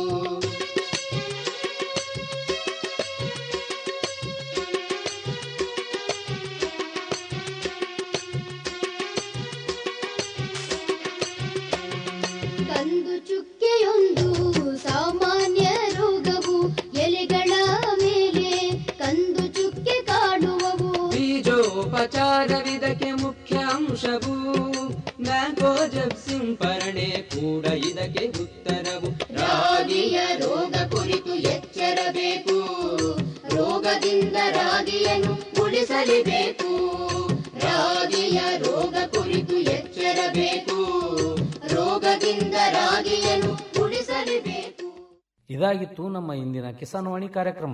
ಕಂದು ಚುಕ್ಕೆಯೊಂದು ಸಾಮಾನ್ಯ ರೋಗವು ಎಲೆಗಳ ಮೇಲೆ ಕಂದು ಚುಕ್ಕೆ ಕಾಡುವವು ಬೀಜೋಪಚಾರವಿದಕ್ಕೆ ಮುಖ್ಯ ಅಂಶವು ಮ್ಯಾಂಗೋಜಬ್ ಸಿಂಪರಣೆ ಕೂಡ ಇದಕ್ಕೆ ಉತ್ತರವು ರಾಗಿಯ ರೋಗ ಕುರಿತು ಎಚ್ಚರಬೇಕು ರೋಗದಿಂದ ರಾಗಿಯನ್ನು ಉಳಿಸಲೇಬೇಕು ರಾಗಿಯ ರೋಗ ಕುರಿತು ಎಚ್ಚರಬೇಕು ರೋಗದಿಂದ ರಾಗಿಯನ್ನು ಉಳಿಸಲೇಬೇಕು ಇದಾಗಿತ್ತು ನಮ್ಮ ಇಂದಿನ ಕಿಸಾನ್ ವಾಣಿ ಕಾರ್ಯಕ್ರಮ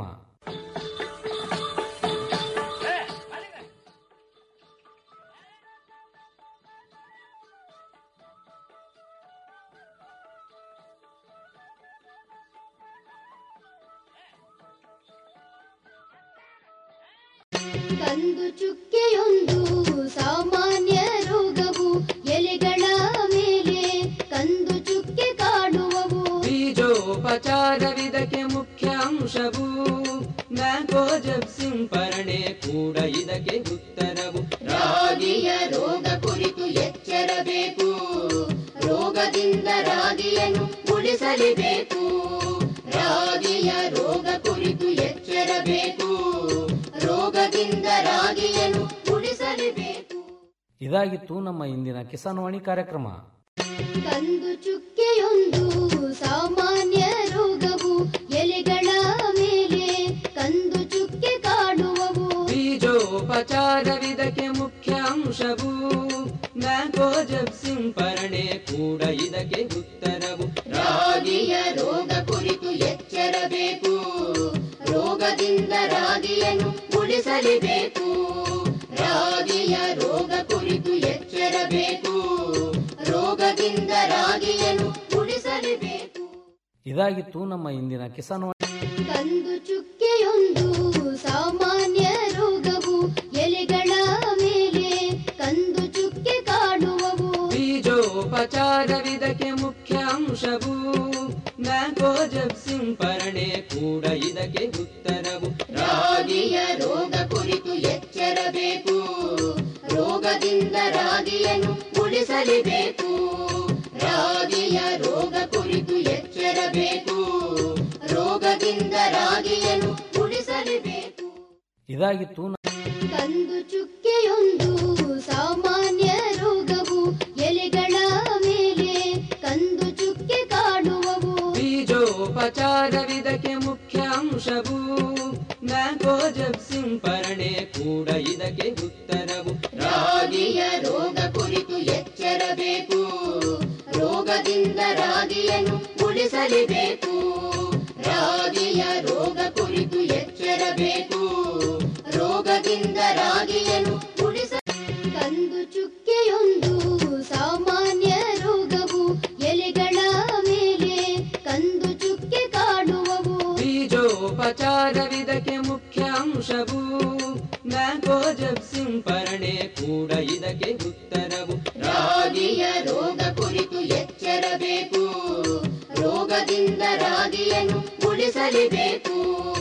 ಕಂದು ಚುಕ್ಕೆಯೊಂದು ಸಾಮಾನ್ಯ ರೋಗವು ಎಲೆಗಳ ಮೇಲೆ ಕಂದು ಚುಕ್ಕೆ ಕಾಡುವವು ಬೀಜೋಪಚಾರವಿದಕ್ಕೆ ಮುಖ್ಯ ಅಂಶವು ಮ್ಯಾಂಗೋಜಬ್ ಸಿಂಪರಣೆ ಕೂಡ ಇದಕ್ಕೆ ಉತ್ತರವು ರಾಗಿಯ ರೋಗ ಕುರಿತು ಎಚ್ಚರಬೇಕು ರೋಗದಿಂದ ರಾಗಿಯನ್ನು ಉಳಿಸಲೇಬೇಕು ರಾಗಿಯ ರೋಗ ಕುರಿತು ಎಚ್ಚರಬೇಕು ರೋಗದಿಂದ ರಾಗಿಯನ್ನು ಉಳಿಸಲೇಬೇಕು ಇದಾಗಿತ್ತು ನಮ್ಮ ಇಂದಿನ ಕಿಸಾನ್ ವಾಣಿ ಕಾರ್ಯಕ್ರಮ ಕಂದು ಚುಕ್ಕೆಯೊಂದು ಸಾಮಾನ್ಯ ರೋಗವು ಎಲೆಗಳ ಮೇಲೆ ಕಂದು ಚುಕ್ಕೆ ಕಾಡುವವು ಬೀಜೋಪಚಾರವಿದಕ್ಕೆ ಮುಖ್ಯ ಅಂಶವು ಮ್ಯಾಂಗೋಜಬ್ ಸಿಂಪರಣೆ ಕೂಡ ಇದಕ್ಕೆ ಉತ್ತರವು ರಾಗಿಯ ರೋಗ ಕುರಿತು ಎಚ್ಚರಬೇಕು ರೋಗದಿಂದ ರಾಗಿಯನ್ನು ಉಳಿಸಲೇಬೇಕು ರಾಗಿಯ ರೋಗ ಕುರಿತು ಎಚ್ಚರಬೇಕು ಇದಾಗಿತ್ತು ನಮ್ಮ ಇಂದಿನ ಕಿಸಾನ್ ವಾಣಿ ಕಂದು ಚುಕ್ಕೆಯೊಂದು ಸಾಮಾನ್ಯ ರೋಗವು ಎಲೆಗಳ ಮೇಲೆ ಕಂದು ಚುಕ್ಕೆ ಕಾಡುವವು ಬೀಜೋಪಚಾರವಿದಕ್ಕೆ ಮುಖ್ಯ ಅಂಶವು ಮ್ಯಾಂಗೋಜಬ್ ಸಿಂಪರಣೆ ಕೂಡ ಇದಕ್ಕೆ ಉತ್ತರವು ರಾಗಿಯ ರೋಗ ಕುರಿತು ಎಚ್ಚರಬೇಕು ರೋಗದಿಂದ ರಾಗಿಯನ್ನು ಉಳಿಸಲೇಬೇಕು ರಾಗಿಯ ರೋಗ ಕುರಿತು ಎಚ್ಚರಬೇಕು ರೋಗದಿಂದ ರಾಗಿಯನ್ನು ಉಳಿಸಲೇಬೇಕು ಇದಾಗಿತ್ತು ನ- ಕಂದು ಚುಕ್ಕೆಯೊಂದು ಸಾಮಾನ್ಯ ರೋಗವು ಎಲೆಗಳ ಮೇಲೆ ಕಂದು ಚುಕ್ಕೆ ಕಾಡುವವು ಬೀಜೋಪಚಾರವಿದಕ್ಕೆ ಮುಖ್ಯ ಅಂಶವು ಮ್ಯಾಂಗೋಜಬ್ ಸಿಂಪರಣೆ ಕೂಡ ಇದಕ್ಕೆ ಉತ್ತರವು ರಾಗಿಯ ರೋಗ ಕುರಿತು ಎಚ್ಚರಬೇಕು ರೋಗದಿಂದ ರಾಗಿಯನ್ನು ಉಳಿಸಲೇಬೇಕು ರಾಗಿಯ ರೋಗ ಕುರಿತು ಎಚ್ಚರಬೇಕು ರೋಗದಿಂದ ರಾಗಿಯನ್ನು ಉಳಿಸ ಕಂದು ಚುಕ್ಕೆಯೊಂದು ಸಾಮಾನ್ಯ ರೋಗವು ಎಲೆಗಳ ಮೇಲೆ ಕಂದು ಚುಕ್ಕೆ ಕಾಡುವವು ಬೀಜೋಪಚಾರವಿದಕ್ಕೆ ಮುಖ್ಯ ಅಂಶವು ಮ್ಯಾಂಗೋಜಬ್ ಸಿಂಪರಣೆ ಕೂಡ ಇದಕ್ಕೆ ಉತ್ತರವು ರಾಗಿಯ ರೋಗ ಕುರಿತು ಎಚ್ಚರಬೇಕು ರೋಗದಿಂದ ರಾಗಿಯನ್ನು ಉಳಿಸಲೇಬೇಕು